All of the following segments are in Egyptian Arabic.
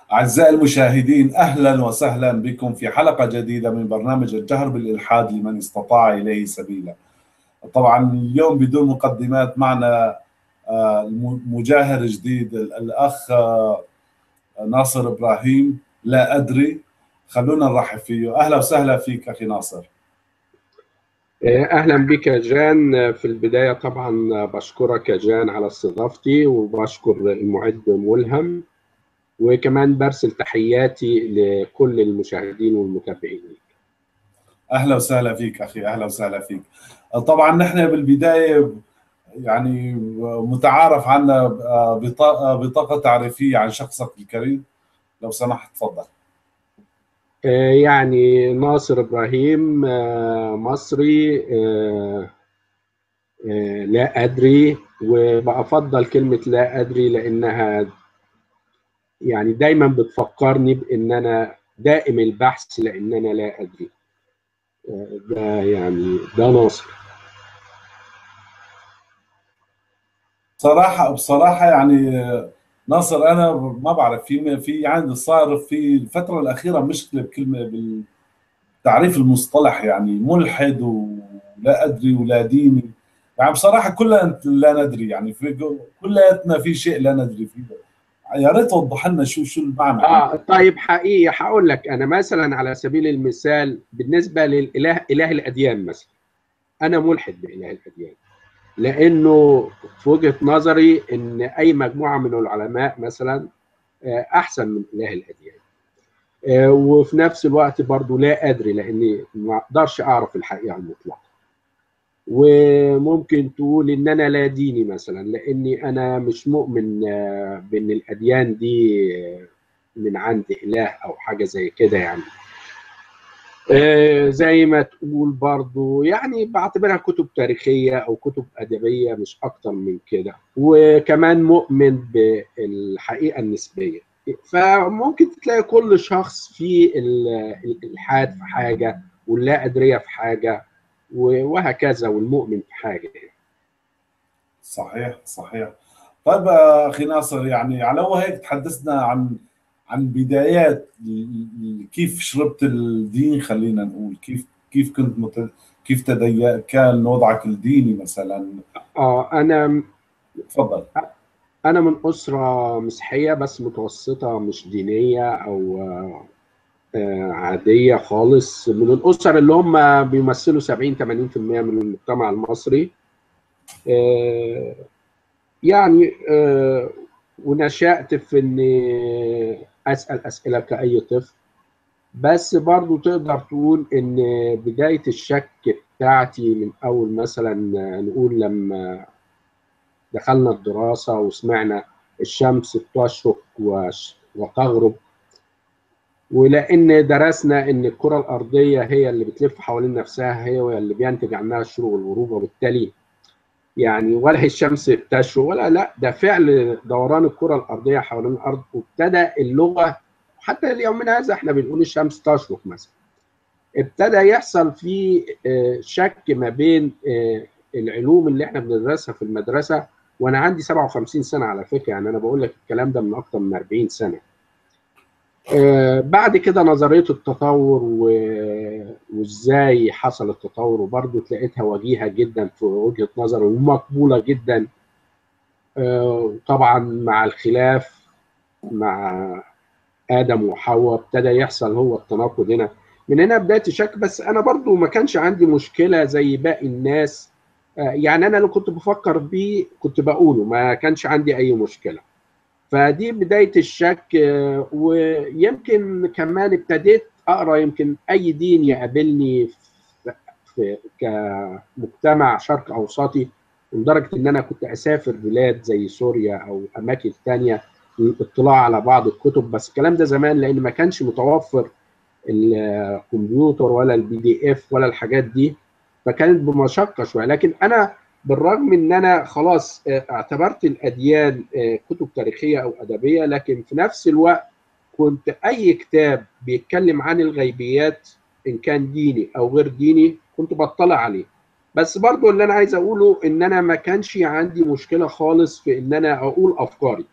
أعزائي المشاهدين أهلا وسهلا بكم في حلقة جديدة من برنامج الجهر بالإلحاد لمن استطاع إليه سبيلا طبعا اليوم بدون مقدمات معنا مجاهر جديد الأخ ناصر إبراهيم لا أدري خلونا نرحب فيه أهلا وسهلا فيك أخي ناصر اهلا بك يا جان في البدايه طبعا بشكرك يا جان على استضافتي وبشكر المعد ملهم وكمان برسل تحياتي لكل المشاهدين والمتابعين اهلا وسهلا فيك اخي اهلا وسهلا فيك طبعا نحن بالبدايه يعني متعارف عنا بطاقه بطاقه تعريفيه عن شخصك الكريم لو سمحت تفضل يعني ناصر ابراهيم مصري لا ادري وبفضل كلمه لا ادري لانها يعني دايما بتفكرني بان انا دائم البحث لان انا لا ادري ده يعني ده ناصر صراحه بصراحه يعني ناصر انا ما بعرف في في عندي صار في الفتره الاخيره مشكله بكلمه بالتعريف المصطلح يعني ملحد ولا ادري ولا ديني يعني بصراحه كلها لا ندري يعني في كلياتنا في شيء لا ندري فيه يا ريت توضح لنا شو شو المعنى اه طيب حقيقي هقول لك انا مثلا على سبيل المثال بالنسبه للاله اله الاديان مثلا انا ملحد باله الاديان لانه في وجهه نظري ان اي مجموعه من العلماء مثلا احسن من اله الاديان وفي نفس الوقت برضو لا ادري لاني ما اقدرش اعرف الحقيقه المطلقه وممكن تقول ان انا لا ديني مثلا لاني انا مش مؤمن بان الاديان دي من عند اله او حاجه زي كده يعني زي ما تقول برضو يعني بعتبرها كتب تاريخيه او كتب ادبيه مش اكتر من كده وكمان مؤمن بالحقيقه النسبيه فممكن تلاقي كل شخص في الالحاد في حاجه واللا ادريه في حاجه وهكذا والمؤمن في حاجه صحيح صحيح طيب اخي ناصر يعني على هيك تحدثنا عن عن بدايات كيف شربت الدين خلينا نقول كيف كيف كنت مت... كيف تدي... كان وضعك الديني مثلا اه انا تفضل انا من اسره مسيحيه بس متوسطه مش دينيه او عاديه خالص من الاسر اللي هم بيمثلوا 70 80% من المجتمع المصري يعني ونشأت في اني اسال اسئله كاي طفل بس برضو تقدر تقول ان بدايه الشك بتاعتي من اول مثلا نقول لما دخلنا الدراسه وسمعنا الشمس بتشرق وتغرب ولان درسنا ان الكره الارضيه هي اللي بتلف حوالين نفسها هي اللي بينتج عنها الشروق والغروب وبالتالي يعني ولا هي الشمس بتشرق ولا لا ده فعل دوران الكره الارضيه حوالين الارض وابتدى اللغه حتى اليومنا هذا احنا بنقول الشمس تشرق مثلا ابتدى يحصل في شك ما بين العلوم اللي احنا بندرسها في المدرسه وانا عندي 57 سنه على فكره يعني انا بقول لك الكلام ده من اكتر من 40 سنه بعد كده نظريه التطور و... وازاي حصل التطور وبرضه تلاقيتها وجيهه جدا في وجهه نظري ومقبوله جدا طبعا مع الخلاف مع ادم وحواء ابتدى يحصل هو التناقض هنا من هنا بدايه الشك بس انا برضه ما كانش عندي مشكله زي باقي الناس يعني انا اللي كنت بفكر بيه كنت بقوله ما كانش عندي اي مشكله فدي بدايه الشك ويمكن كمان ابتديت اقرا يمكن اي دين يقابلني في كمجتمع شرق اوسطي لدرجه ان انا كنت اسافر بلاد زي سوريا او اماكن ثانيه للاطلاع على بعض الكتب بس الكلام ده زمان لان ما كانش متوفر الكمبيوتر ولا البي دي اف ولا الحاجات دي فكانت بمشقه شويه لكن انا بالرغم ان انا خلاص اعتبرت الاديان كتب تاريخيه او ادبيه لكن في نفس الوقت كنت اي كتاب بيتكلم عن الغيبيات ان كان ديني او غير ديني كنت بطلع عليه بس برضو اللي انا عايز اقوله ان انا ما كانش عندي مشكله خالص في ان انا اقول افكاري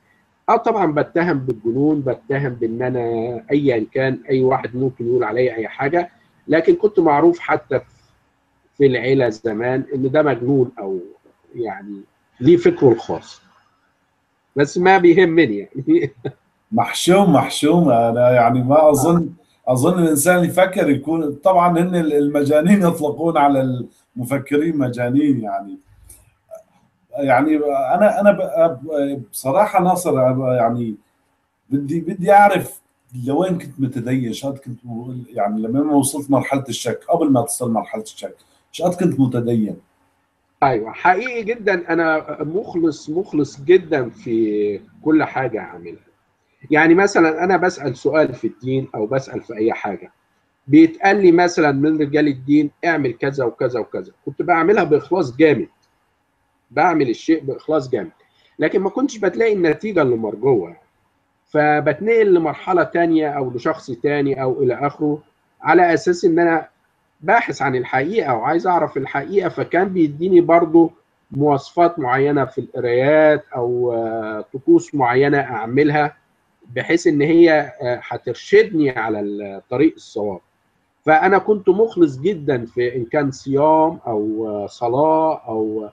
اه طبعا بتهم بالجنون بتهم بان انا ايا كان اي واحد ممكن يقول عليا اي حاجه لكن كنت معروف حتى في العيله زمان ان ده مجنون او يعني ليه فكره الخاص بس ما بيهمني يعني محشوم محشوم انا يعني ما اظن اظن الانسان اللي يفكر يكون طبعا هن المجانين يطلقون على المفكرين مجانين يعني يعني انا انا بصراحه ناصر يعني بدي بدي اعرف لوين كنت متدين شاد كنت يعني لما ما وصلت مرحله الشك قبل ما تصل مرحله الشك شاد كنت متدين ايوه حقيقي جدا انا مخلص مخلص جدا في كل حاجه اعملها يعني مثلا انا بسال سؤال في الدين او بسال في اي حاجه بيتقال لي مثلا من رجال الدين اعمل كذا وكذا وكذا كنت بعملها باخلاص جامد بعمل الشيء باخلاص جامد لكن ما كنتش بتلاقي النتيجه اللي مرجوه فبتنقل لمرحله تانية او لشخص تاني او الى اخره على اساس ان انا باحث عن الحقيقه وعايز اعرف الحقيقه فكان بيديني برضو مواصفات معينه في القرايات او طقوس معينه اعملها بحيث ان هي هترشدني على الطريق الصواب فانا كنت مخلص جدا في ان كان صيام او صلاه او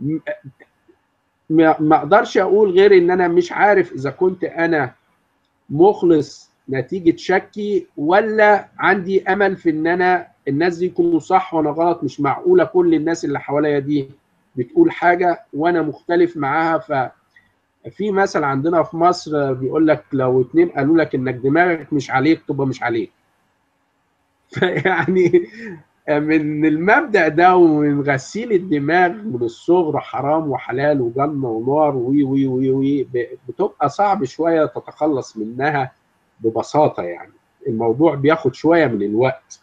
ما اقدرش اقول غير ان انا مش عارف اذا كنت انا مخلص نتيجه شكي ولا عندي امل في ان انا الناس دي يكونوا صح وانا غلط مش معقوله كل الناس اللي حواليا دي بتقول حاجه وانا مختلف معاها ف في مثل عندنا في مصر بيقول لك لو اتنين قالوا لك انك دماغك مش عليك تبقى مش عليك فيعني من المبدا ده ومن غسيل الدماغ من الصغر حرام وحلال وجنه ونار وي وي وي وي بتبقى صعب شويه تتخلص منها ببساطه يعني الموضوع بياخد شويه من الوقت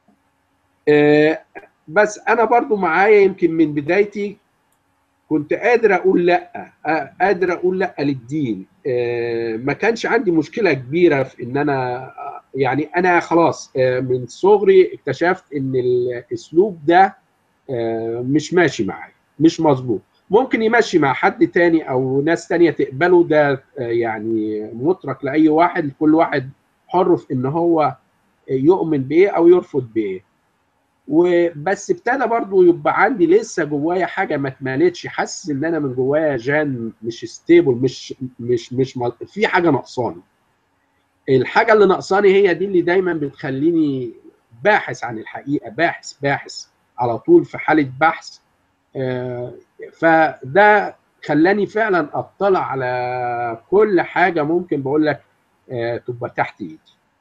بس انا برضو معايا يمكن من بدايتي كنت قادر اقول لا قادر اقول لا للدين ما كانش عندي مشكله كبيره في ان انا يعني انا خلاص من صغري اكتشفت ان الاسلوب ده مش ماشي معايا مش مظبوط ممكن يمشي مع حد تاني او ناس تانية تقبله ده يعني مترك لاي واحد كل واحد حر في ان هو يؤمن بايه او يرفض بايه وبس ابتدى برضو يبقى عندي لسه جوايا حاجه ما اتمالتش حاسس ان انا من جوايا جان مش ستيبل مش مش مش مل... في حاجه ناقصاني الحاجه اللي ناقصاني هي دي اللي دايما بتخليني باحث عن الحقيقه باحث باحث على طول في حاله بحث آه فده خلاني فعلا اطلع على كل حاجه ممكن بقول لك آه تبقى تحت ايدي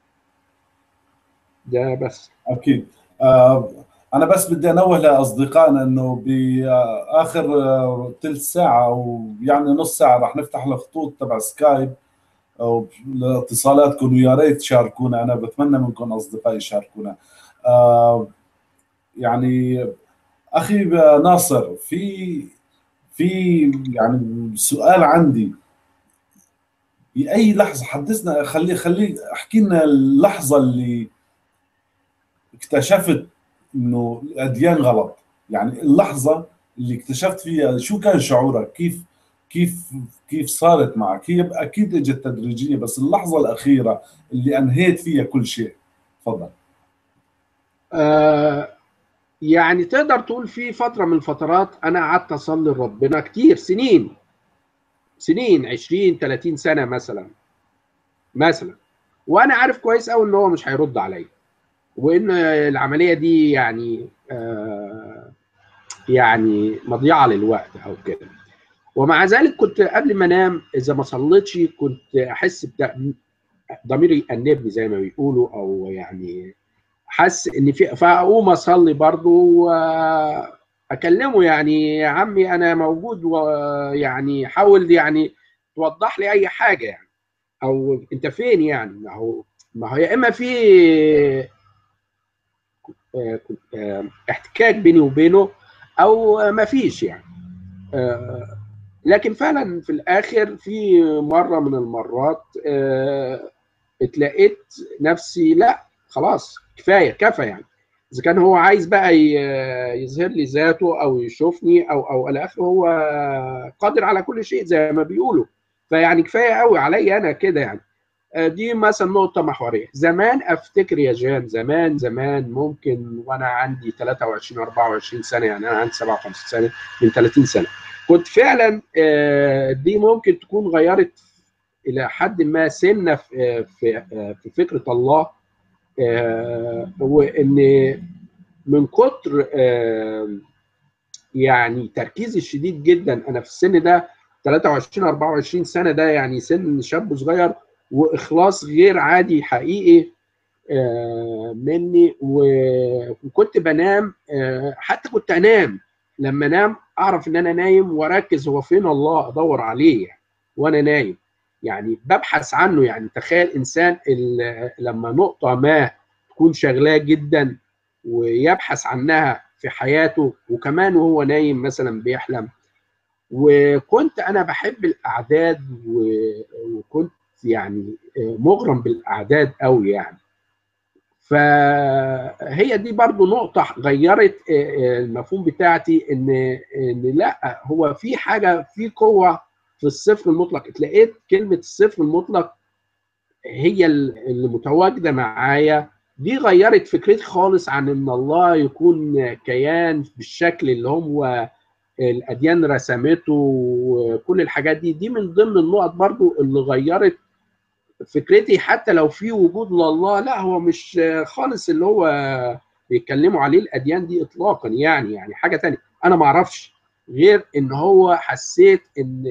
ده بس اكيد آه انا بس بدي انوه لاصدقائنا انه باخر ثلث ساعه او يعني نص ساعه راح نفتح الخطوط تبع سكايب او لاتصالاتكم ويا ريت تشاركونا انا بتمنى منكم اصدقائي يشاركونا آه يعني اخي ناصر في في يعني سؤال عندي باي لحظه حدثنا خلي خلي احكي لنا اللحظه اللي اكتشفت انه الاديان غلط يعني اللحظه اللي اكتشفت فيها شو كان شعورك كيف كيف كيف صارت معك هي اكيد اجت تدريجيه بس اللحظه الاخيره اللي انهيت فيها كل شيء تفضل آه يعني تقدر تقول في فتره من الفترات انا قعدت اصلي لربنا كتير سنين سنين 20 30 سنه مثلا مثلا وانا عارف كويس قوي ان هو مش هيرد عليا وان العمليه دي يعني آه يعني مضيعه للوقت او كده ومع ذلك كنت قبل ما انام اذا ما صليتش كنت احس ضميري يأنبني زي ما بيقولوا او يعني حس ان في فاقوم اصلي برضه واكلمه يعني يا عمي انا موجود ويعني حاول يعني توضح لي اي حاجه يعني او انت فين يعني ما هو ما هو يا اما في احتكاك بيني وبينه او ما فيش يعني لكن فعلا في الاخر في مره من المرات اتلقيت نفسي لا خلاص كفايه كفى يعني اذا كان هو عايز بقى يظهر لي ذاته او يشوفني او او الى اخره هو قادر على كل شيء زي ما بيقولوا فيعني كفايه قوي عليا انا كده يعني دي مثلا نقطه محوريه زمان افتكر يا جان زمان زمان ممكن وانا عندي 23 24 سنه يعني انا عندي 57 سنه من 30 سنه كنت فعلا دي ممكن تكون غيرت الى حد ما سنه في في في فكره الله وان من كتر يعني تركيزي الشديد جدا انا في السن ده 23 24 سنه ده يعني سن شاب صغير واخلاص غير عادي حقيقي مني وكنت بنام حتى كنت انام لما انام اعرف ان انا نايم واركز هو فين الله ادور عليه وانا نايم يعني ببحث عنه يعني تخيل انسان لما نقطه ما تكون شغلاه جدا ويبحث عنها في حياته وكمان وهو نايم مثلا بيحلم وكنت انا بحب الاعداد وكنت يعني مغرم بالاعداد قوي يعني فهي دي برضو نقطة غيرت المفهوم بتاعتي ان ان لا هو في حاجة في قوة في الصفر المطلق اتلاقيت كلمة الصفر المطلق هي اللي متواجدة معايا دي غيرت فكرتي خالص عن ان الله يكون كيان بالشكل اللي هو الاديان رسمته وكل الحاجات دي دي من ضمن النقط برضو اللي غيرت فكرتي حتى لو في وجود لله لا هو مش خالص اللي هو بيتكلموا عليه الاديان دي اطلاقا يعني يعني حاجه تانية انا ما اعرفش غير ان هو حسيت ان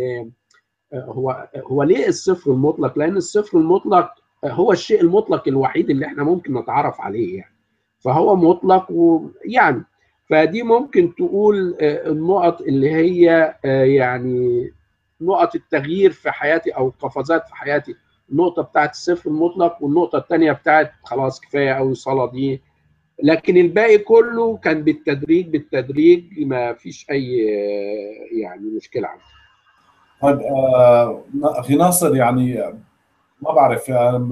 هو هو ليه الصفر المطلق لان الصفر المطلق هو الشيء المطلق الوحيد اللي احنا ممكن نتعرف عليه يعني فهو مطلق ويعني فدي ممكن تقول النقط اللي هي يعني نقط التغيير في حياتي او القفزات في حياتي النقطه بتاعت الصفر المطلق والنقطه الثانيه بتاعت خلاص كفايه قوي صلاه دي لكن الباقي كله كان بالتدريج بالتدريج ما فيش اي يعني مشكله عنه طيب اخي ناصر يعني ما بعرف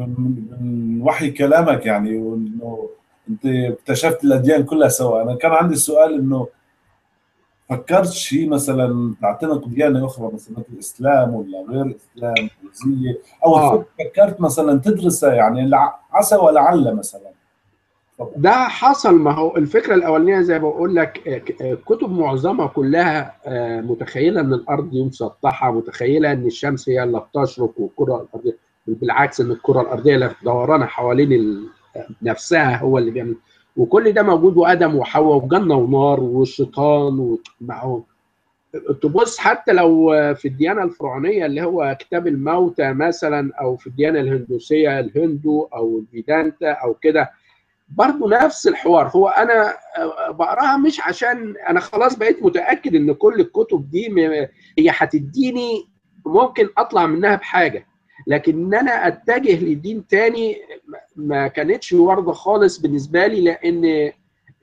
من وحي كلامك يعني انه انت اكتشفت الاديان كلها سوا انا كان عندي سؤال انه فكرت شيء مثلا تعتنق ديانه اخرى مثلا مثل الاسلام ولا غير الاسلام البوذيه او آه. فكرت مثلا تدرسها يعني عسى ولعل مثلا ده حصل ما هو الفكره الاولانيه زي ما بقول لك كتب معظمها كلها متخيله ان الارض دي مسطحه متخيله ان الشمس هي اللي بتشرق والكره الارضيه بالعكس ان الكره الارضيه اللي دورانها حوالين نفسها هو اللي بيعمل وكل ده موجود وادم وحواء وجنه ونار والشيطان ومعهم تبص حتى لو في الديانه الفرعونيه اللي هو كتاب الموتى مثلا او في الديانه الهندوسيه الهندو او الفيدانتا او كده برضه نفس الحوار هو انا بقراها مش عشان انا خلاص بقيت متاكد ان كل الكتب دي هي هتديني ممكن اطلع منها بحاجه لكن ان انا اتجه لدين تاني ما كانتش وارده خالص بالنسبه لي لان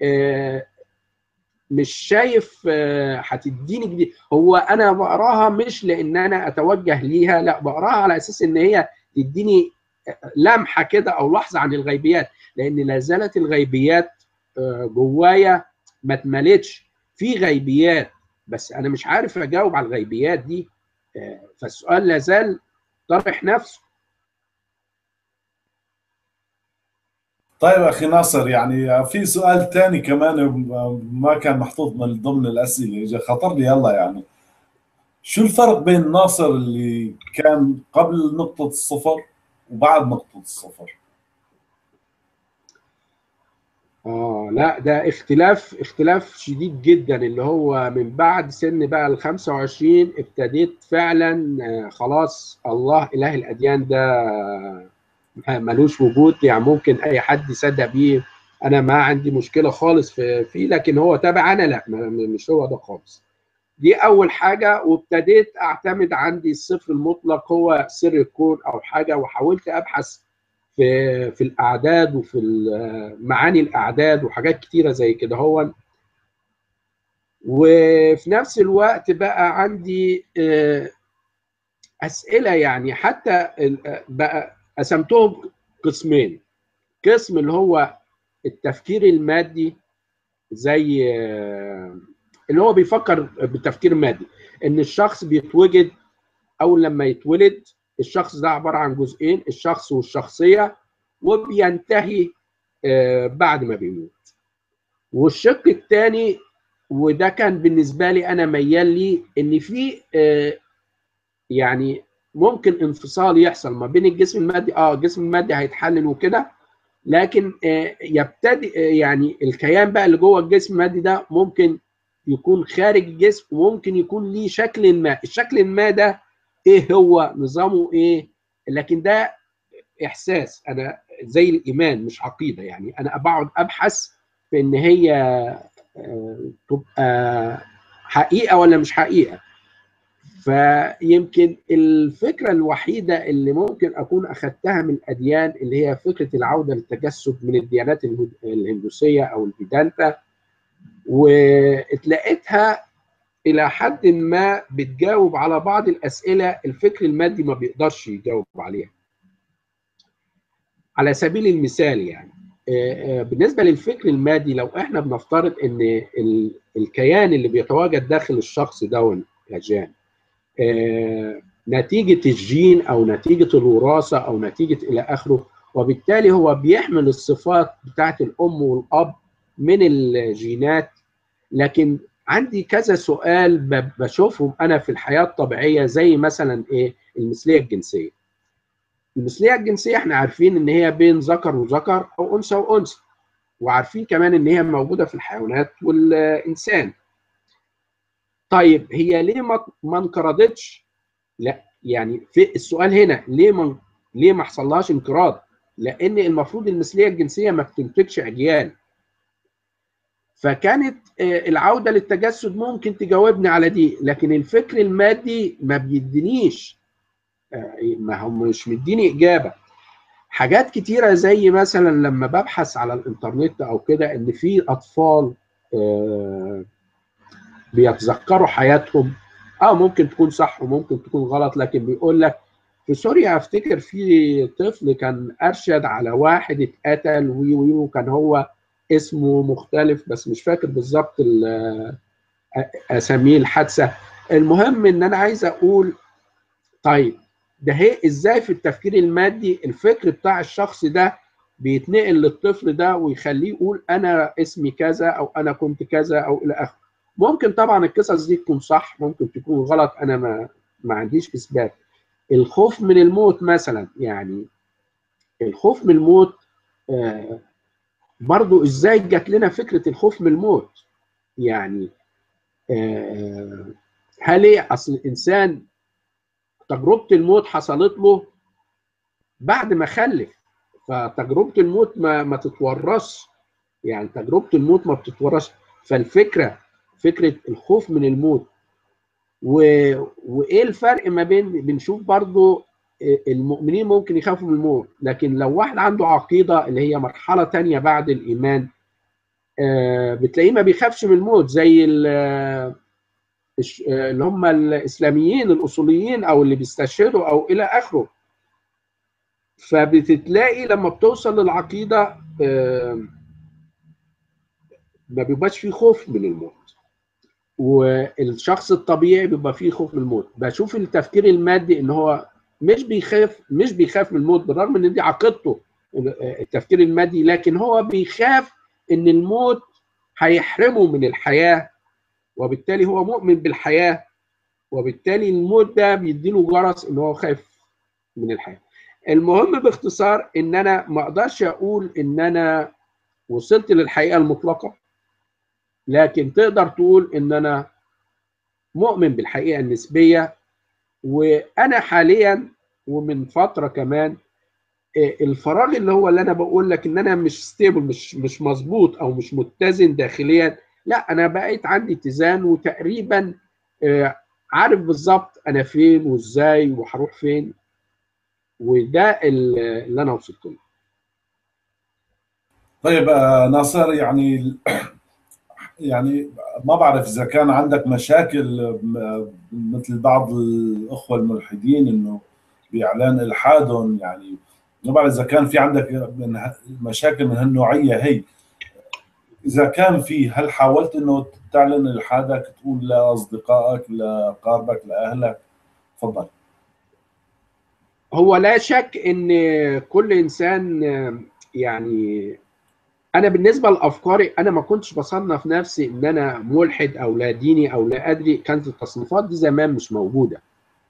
مش شايف هتديني جديد هو انا بقراها مش لان انا اتوجه ليها لا بقراها على اساس ان هي تديني لمحه كده او لحظه عن الغيبيات لان لا زالت الغيبيات جوايا ما اتملتش في غيبيات بس انا مش عارف اجاوب على الغيبيات دي فالسؤال لا زال طرح نفسه طيب اخي ناصر يعني في سؤال ثاني كمان ما كان محطوط من ضمن الاسئله اجى خطر لي يلا يعني شو الفرق بين ناصر اللي كان قبل نقطه الصفر وبعد نقطه الصفر اه لا ده اختلاف اختلاف شديد جدا اللي هو من بعد سن بقى ال 25 ابتديت فعلا خلاص الله اله الاديان ده ملوش وجود يعني ممكن اي حد يصدق بيه انا ما عندي مشكله خالص في فيه لكن هو تابع انا لا مش هو ده خالص دي اول حاجه وابتديت اعتمد عندي الصفر المطلق هو سر الكون او حاجه وحاولت ابحث في في الاعداد وفي معاني الاعداد وحاجات كتيره زي كده هو وفي نفس الوقت بقى عندي اسئله يعني حتى بقى قسمتهم قسمين قسم اللي هو التفكير المادي زي اللي هو بيفكر بالتفكير المادي ان الشخص بيتوجد اول لما يتولد الشخص ده عباره عن جزئين الشخص والشخصيه وبينتهي بعد ما بيموت والشق الثاني وده كان بالنسبه لي انا ميال لي ان في يعني ممكن انفصال يحصل ما بين الجسم المادي اه الجسم المادي هيتحلل وكده لكن يبتدي يعني الكيان بقى اللي جوه الجسم المادي ده ممكن يكون خارج الجسم وممكن يكون ليه شكل ما الشكل ما ده ايه هو نظامه ايه لكن ده احساس انا زي الايمان مش عقيده يعني انا بقعد ابحث في ان هي تبقى حقيقه ولا مش حقيقه فيمكن الفكره الوحيده اللي ممكن اكون اخذتها من الاديان اللي هي فكره العوده للتجسد من الديانات الهندوسيه او الفيدانتا واتلقيتها الى حد ما بتجاوب على بعض الاسئله الفكر المادي ما بيقدرش يجاوب عليها. على سبيل المثال يعني بالنسبه للفكر المادي لو احنا بنفترض ان الكيان اللي بيتواجد داخل الشخص ده يا جان نتيجه الجين او نتيجه الوراثه او نتيجه الى اخره وبالتالي هو بيحمل الصفات بتاعت الام والاب من الجينات لكن عندي كذا سؤال بشوفهم انا في الحياه الطبيعيه زي مثلا ايه المثليه الجنسيه المثليه الجنسيه احنا عارفين ان هي بين ذكر وذكر او انثى وانثى وعارفين كمان ان هي موجوده في الحيوانات والانسان طيب هي ليه ما ما انقرضتش لا يعني في السؤال هنا ليه ما ليه ما حصلهاش انقراض لان المفروض المثليه الجنسيه ما بتنتجش اجيال فكانت العوده للتجسد ممكن تجاوبني على دي لكن الفكر المادي ما بيدينيش ما هو مش مديني اجابه حاجات كتيره زي مثلا لما ببحث على الانترنت او كده ان في اطفال بيتذكروا حياتهم اه ممكن تكون صح وممكن تكون غلط لكن بيقول لك في سوريا افتكر في طفل كان ارشد على واحد اتقتل وي وي وكان هو اسمه مختلف بس مش فاكر بالظبط اساميه الحادثه المهم ان انا عايز اقول طيب ده هي ازاي في التفكير المادي الفكر بتاع الشخص ده بيتنقل للطفل ده ويخليه يقول انا اسمي كذا او انا كنت كذا او الى اخره ممكن طبعا القصص دي تكون صح ممكن تكون غلط انا ما ما عنديش اثبات الخوف من الموت مثلا يعني الخوف من الموت آه برضو ازاي جات لنا فكره الخوف من الموت يعني آه هل ايه اصل الانسان تجربه الموت حصلت له بعد ما خلف فتجربه الموت ما ما تتورثش يعني تجربه الموت ما بتتورثش فالفكره فكره الخوف من الموت و... وايه الفرق ما بين بنشوف برضو المؤمنين ممكن يخافوا من الموت لكن لو واحد عنده عقيده اللي هي مرحله تانية بعد الايمان بتلاقيه ما بيخافش من الموت زي اللي هم الاسلاميين الاصوليين او اللي بيستشهدوا او الى اخره فبتتلاقي لما بتوصل للعقيده ما بيبقاش فيه خوف من الموت والشخص الطبيعي بيبقى فيه خوف من الموت بشوف التفكير المادي ان هو مش بيخاف مش بيخاف من الموت بالرغم ان دي عقيدته التفكير المادي لكن هو بيخاف ان الموت هيحرمه من الحياه وبالتالي هو مؤمن بالحياه وبالتالي الموت ده بيديله جرس ان هو خايف من الحياه المهم باختصار ان انا ما اقدرش اقول ان انا وصلت للحقيقه المطلقه لكن تقدر تقول ان انا مؤمن بالحقيقه النسبيه وانا حاليا ومن فتره كمان الفراغ اللي هو اللي انا بقول لك ان انا مش ستيبل مش مش مظبوط او مش متزن داخليا لا انا بقيت عندي اتزان وتقريبا عارف بالظبط انا فين وازاي وهروح فين وده اللي انا وصلت له طيب ناصر يعني يعني ما بعرف اذا كان عندك مشاكل مثل بعض الاخوه الملحدين انه باعلان الحادهم يعني ما بعرف اذا كان في عندك مشاكل من هالنوعيه هي اذا كان في هل حاولت انه تعلن الحادك تقول لاصدقائك لاقاربك لاهلك تفضل هو لا شك ان كل انسان يعني انا بالنسبه لافكاري انا ما كنتش بصنف نفسي ان انا ملحد او لا ديني او لا ادري كانت التصنيفات دي زمان مش موجوده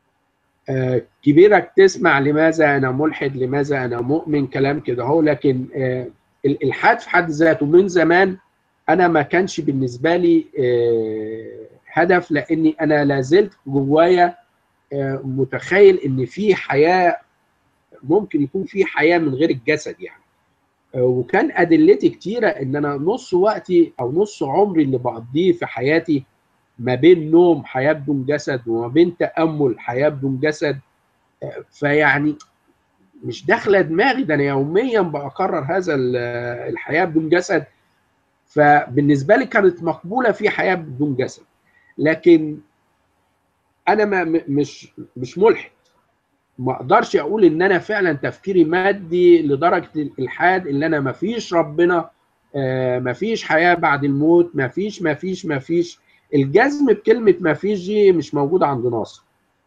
آه كبيرك تسمع لماذا انا ملحد لماذا انا مؤمن كلام كده هو لكن آه الالحاد في حد ذاته من زمان انا ما كانش بالنسبه لي آه هدف لاني انا لا زلت جوايا متخيل ان في حياه ممكن يكون في حياه من غير الجسد يعني وكان ادلتي كتيره ان انا نص وقتي او نص عمري اللي بقضيه في حياتي ما بين نوم حياه بدون جسد وما بين تامل حياه بدون جسد فيعني مش داخله دماغي ده انا يوميا بكرر هذا الحياه بدون جسد فبالنسبه لي كانت مقبوله في حياه بدون جسد لكن انا ما مش مش ملحد ما اقدرش اقول ان انا فعلا تفكيري مادي لدرجه الالحاد ان انا ما فيش ربنا آه ما فيش حياه بعد الموت ما فيش ما فيش ما فيش الجزم بكلمه ما فيش دي مش موجوده عند ناصر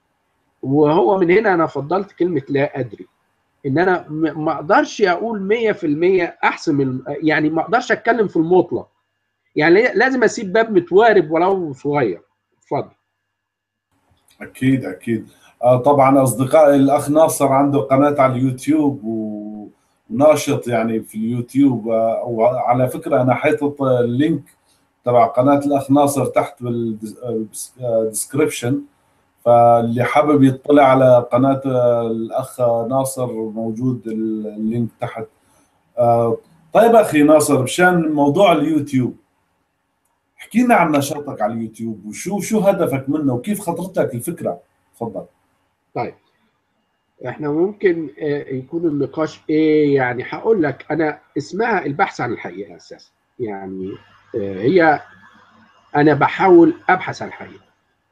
وهو من هنا انا فضلت كلمه لا ادري ان انا ما اقدرش اقول 100% احسن يعني ما اقدرش اتكلم في المطلق يعني لازم اسيب باب متوارب ولو صغير اتفضل اكيد اكيد آه طبعا اصدقائي الاخ ناصر عنده قناه على اليوتيوب وناشط يعني في اليوتيوب آه وعلى فكره انا حاطط اللينك تبع قناه الاخ ناصر تحت بالديسكربشن فاللي حابب يطلع على قناه الاخ ناصر موجود اللينك تحت آه طيب اخي ناصر مشان موضوع اليوتيوب احكي لنا عن نشاطك على اليوتيوب وشو شو هدفك منه وكيف خطرت لك الفكره تفضل طيب احنا ممكن يكون النقاش ايه يعني هقول لك انا اسمها البحث عن الحقيقه اساسا يعني هي انا بحاول ابحث عن الحقيقه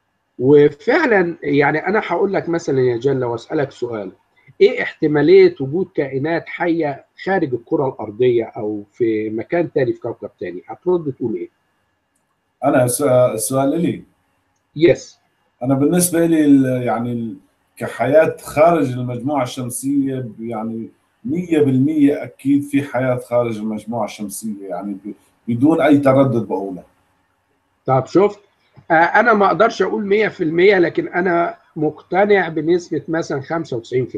وفعلا يعني انا هقول لك مثلا يا جل لو اسالك سؤال ايه احتماليه وجود كائنات حيه خارج الكره الارضيه او في مكان تاني في كوكب تاني هترد تقول ايه انا السؤال لي يس انا بالنسبه لي يعني كحياه خارج المجموعه الشمسيه يعني 100% اكيد في حياه خارج المجموعه الشمسيه يعني بدون اي تردد بقولها طب شفت انا ما اقدرش اقول 100% لكن انا مقتنع بنسبه مثلا 95%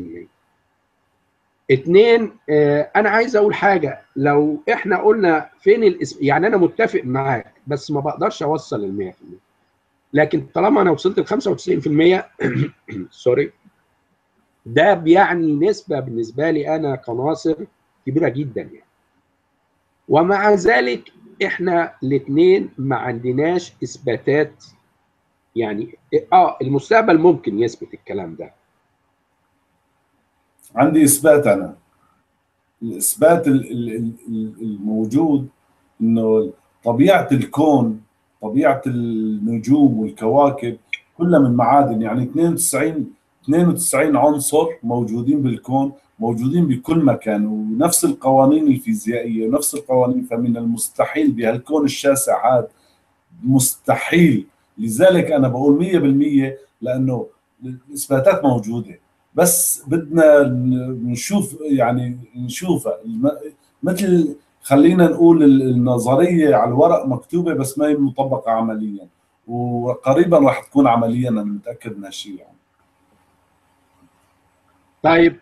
اتنين انا عايز اقول حاجه لو احنا قلنا فين الاسم يعني انا متفق معاك بس ما بقدرش اوصل ال 100% لكن طالما انا وصلت ل 95% سوري ده بيعني نسبه بالنسبه لي انا كناصر كبيره جدا يعني ومع ذلك احنا الاثنين ما عندناش اثباتات يعني اه المستقبل ممكن يثبت الكلام ده عندي اثبات انا الاثبات الموجود انه طبيعه الكون طبيعه النجوم والكواكب كلها من معادن يعني 92 92 عنصر موجودين بالكون موجودين بكل مكان ونفس القوانين الفيزيائيه ونفس القوانين فمن المستحيل بهالكون الشاسع هذا مستحيل لذلك انا بقول 100% لانه الاثباتات موجوده بس بدنا نشوف يعني نشوفها مثل خلينا نقول النظريه على الورق مكتوبه بس ما هي مطبقه عمليا وقريبا راح تكون عمليا انا متاكد من هالشيء يعني. طيب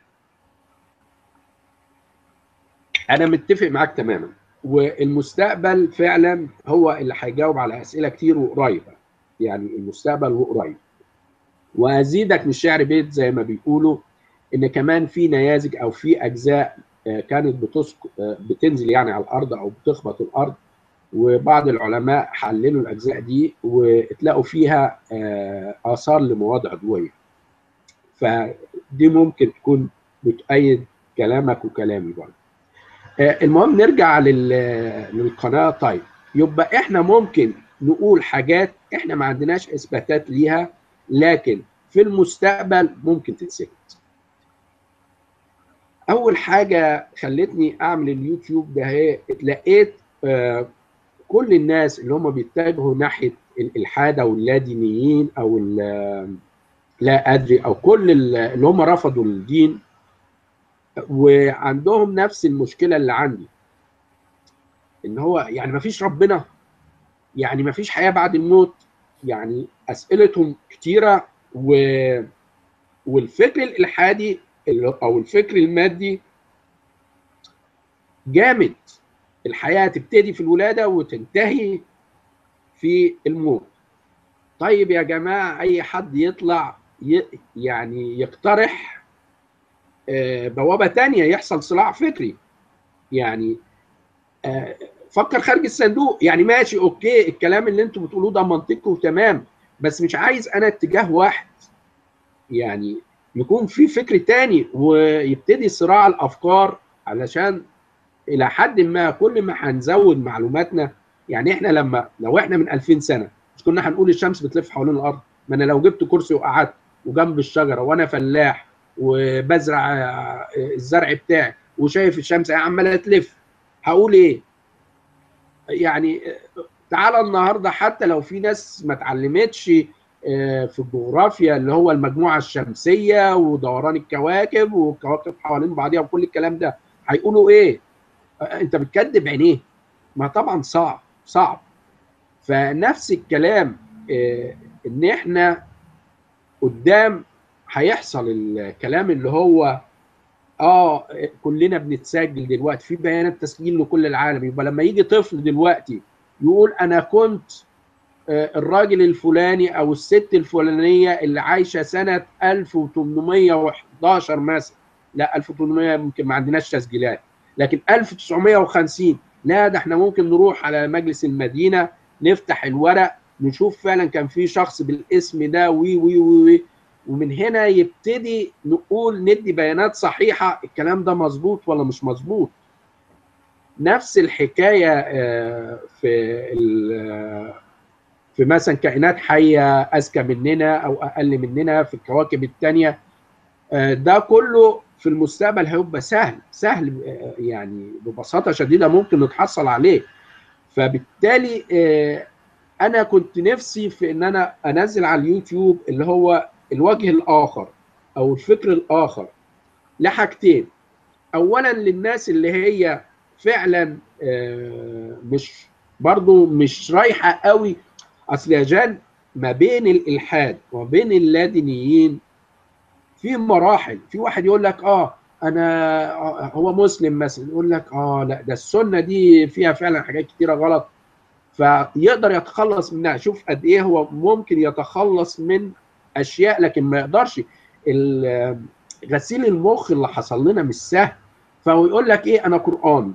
انا متفق معاك تماما والمستقبل فعلا هو اللي هيجاوب على اسئله كتير وقريبه يعني المستقبل وقريب وازيدك من الشعر بيت زي ما بيقولوا ان كمان في نيازك او في اجزاء كانت بتسك بتنزل يعني على الارض او بتخبط الارض وبعض العلماء حللوا الاجزاء دي واتلاقوا فيها اثار لمواد عضويه فدي ممكن تكون بتأيد كلامك وكلامي برضه المهم نرجع للقناه طيب يبقى احنا ممكن نقول حاجات احنا ما عندناش اثباتات ليها لكن في المستقبل ممكن تتثبت اول حاجه خلتني اعمل اليوتيوب ده هي اتلقيت آه كل الناس اللي هم بيتجهوا ناحيه الالحاد او اللادينيين او لا ادري او كل اللي هم رفضوا الدين وعندهم نفس المشكله اللي عندي ان هو يعني ما فيش ربنا يعني ما فيش حياه بعد الموت يعني اسئلتهم كتيره و والفكر الالحادي او الفكر المادي جامد الحياه تبتدي في الولاده وتنتهي في الموت طيب يا جماعه اي حد يطلع يعني يقترح بوابه تانية يحصل صراع فكري يعني فكر خارج الصندوق يعني ماشي اوكي الكلام اللي انتم بتقولوه ده منطقي وتمام بس مش عايز انا اتجاه واحد يعني يكون في فكر تاني ويبتدي صراع الافكار علشان الى حد ما كل ما هنزود معلوماتنا يعني احنا لما لو احنا من 2000 سنه مش كنا هنقول الشمس بتلف حوالين الارض ما انا لو جبت كرسي وقعدت وجنب الشجره وانا فلاح وبزرع الزرع بتاعي وشايف الشمس عماله تلف هقول ايه؟ يعني تعالى النهارده حتى لو في ناس ما اتعلمتش في الجغرافيا اللي هو المجموعه الشمسيه ودوران الكواكب والكواكب حوالين بعضها وكل الكلام ده هيقولوا ايه؟ انت بتكذب عينيه ما طبعا صعب صعب فنفس الكلام ان احنا قدام هيحصل الكلام اللي هو اه كلنا بنتسجل دلوقتي في بيانات تسجيل لكل العالم يبقى لما يجي طفل دلوقتي يقول انا كنت الراجل الفلاني او الست الفلانيه اللي عايشه سنه 1811 مثلا لا 1800 يمكن ما عندناش تسجيلات لكن 1950 لا ده احنا ممكن نروح على مجلس المدينه نفتح الورق نشوف فعلا كان في شخص بالاسم ده وي وي وي, وي ومن هنا يبتدي نقول ندي بيانات صحيحه الكلام ده مظبوط ولا مش مظبوط نفس الحكايه في في مثلا كائنات حيه اذكى مننا او اقل مننا في الكواكب الثانيه ده كله في المستقبل هيبقى سهل سهل يعني ببساطه شديده ممكن نتحصل عليه فبالتالي انا كنت نفسي في ان انا انزل على اليوتيوب اللي هو الوجه الاخر او الفكر الاخر لحاجتين اولا للناس اللي هي فعلا مش برضو مش رايحه قوي اصل يا جان ما بين الالحاد وبين اللادينيين في مراحل في واحد يقول لك اه انا هو مسلم مثلا يقول لك اه لا ده السنه دي فيها فعلا حاجات كتيره غلط فيقدر يتخلص منها شوف قد ايه هو ممكن يتخلص من اشياء لكن ما يقدرش غسيل المخ اللي حصل لنا مش سهل فهو يقول لك ايه انا قران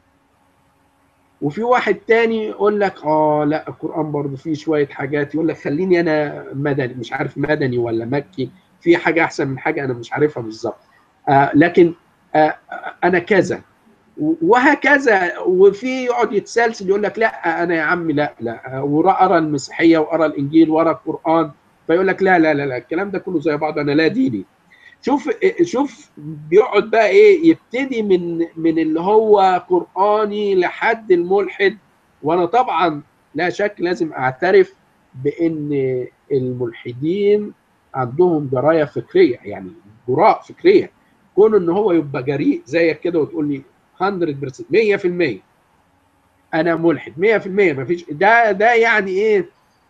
وفي واحد تاني يقول لك اه لا القران برضه فيه شويه حاجات يقول لك خليني انا مدني مش عارف مدني ولا مكي في حاجه احسن من حاجه انا مش عارفها بالظبط آه لكن آه انا كذا وهكذا وفي يقعد يتسلسل يقول لك لا انا يا عمي لا لا وارى المسيحيه وارى الانجيل وارى القران فيقول لك لا لا لا لا الكلام ده كله زي بعض انا لا ديني شوف شوف بيقعد بقى ايه يبتدي من من اللي هو قراني لحد الملحد وانا طبعا لا شك لازم اعترف بان الملحدين عندهم درايه فكريه يعني جراء فكريه كون ان هو يبقى جريء زيك كده وتقول لي 100% 100% انا ملحد 100% ما فيش ده ده يعني ايه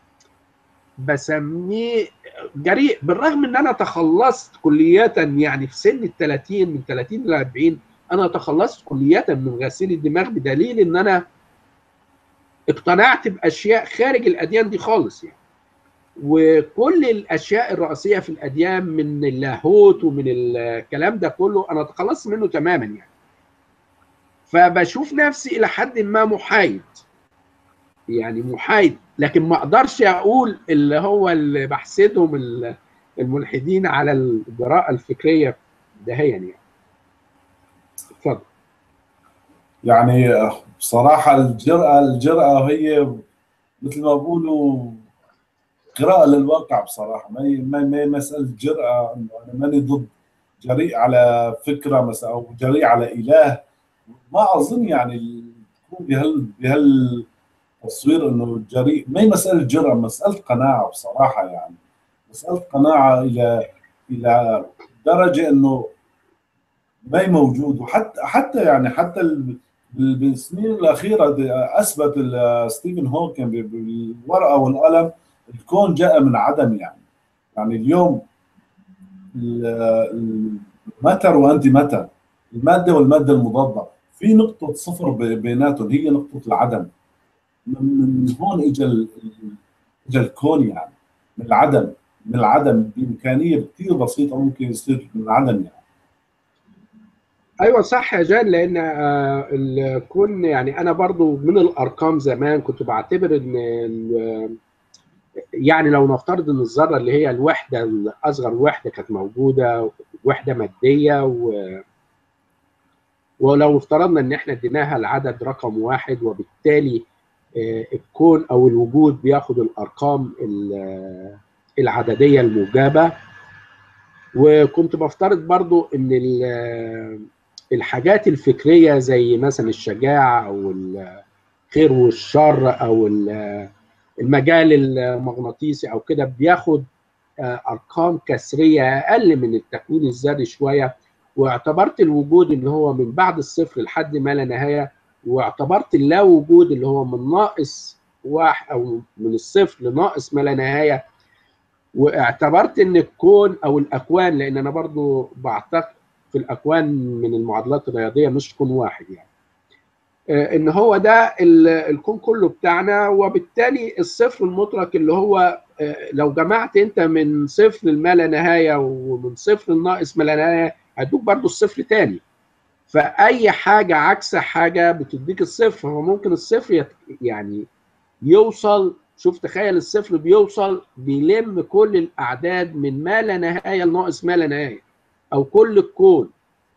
بسميه جريء بالرغم ان انا تخلصت كلية يعني في سن ال 30 من 30 ل 40 انا تخلصت كلية من غسيل الدماغ بدليل ان انا اقتنعت باشياء خارج الاديان دي خالص يعني وكل الاشياء الرئيسيه في الاديان من اللاهوت ومن الكلام ده كله انا تخلصت منه تماما يعني فبشوف نفسي الى حد ما محايد يعني محايد لكن ما اقدرش اقول اللي هو اللي بحسدهم الملحدين على الجراءه الفكريه دهيا يعني اتفضل يعني بصراحه الجرأه الجرأه هي مثل ما بقولوا قراءة للواقع بصراحة ما ما ما مسألة جرأة انه انا ماني ضد جريء على فكرة مثلا او جريء على اله ما اظن يعني تكون بهال بهالتصوير انه جريء ما هي مسألة جرأة مسألة قناعة بصراحة يعني مساله قناعه الى الى درجه انه ما هي موجود وحتى حتى يعني حتى بالسنين الاخيره اثبت ستيفن هوكن بالورقه والقلم الكون جاء من عدم يعني يعني اليوم المتر وانتي متر الماده والماده المضاده في نقطه صفر بيناتهم هي نقطه العدم من هون اجى اجى الكون يعني من العدم من العدم بامكانيه كثير بسيطه ممكن يصير من العدم يعني ايوه صح يا جان لان الكون يعني انا برضو من الارقام زمان كنت بعتبر ان يعني لو نفترض ان الذره اللي هي الوحده الاصغر وحده كانت موجوده وحده ماديه و ولو افترضنا ان احنا اديناها العدد رقم واحد وبالتالي الكون او الوجود بياخد الارقام العدديه الموجبه وكنت بفترض برضو ان الحاجات الفكريه زي مثلا الشجاعه او الخير والشر او المجال المغناطيسي او كده بياخد ارقام كسريه اقل من التكوين الذري شويه واعتبرت الوجود اللي هو من بعد الصفر لحد ما لا نهايه واعتبرت اللا وجود اللي هو من ناقص واحد او من الصفر لناقص ما لا نهايه واعتبرت ان الكون او الاكوان لان انا برضو بعتقد في الاكوان من المعادلات الرياضيه مش كون واحد يعني ان هو ده الكون كله بتاعنا وبالتالي الصفر المطلق اللي هو لو جمعت انت من صفر لما لا نهايه ومن صفر لناقص ما لا نهايه هيدوك برضو الصفر تاني فاي حاجه عكس حاجه بتديك الصفر هو ممكن الصفر يعني يوصل شوف تخيل الصفر بيوصل بيلم كل الاعداد من ما لا نهايه لناقص ما لا نهايه او كل الكون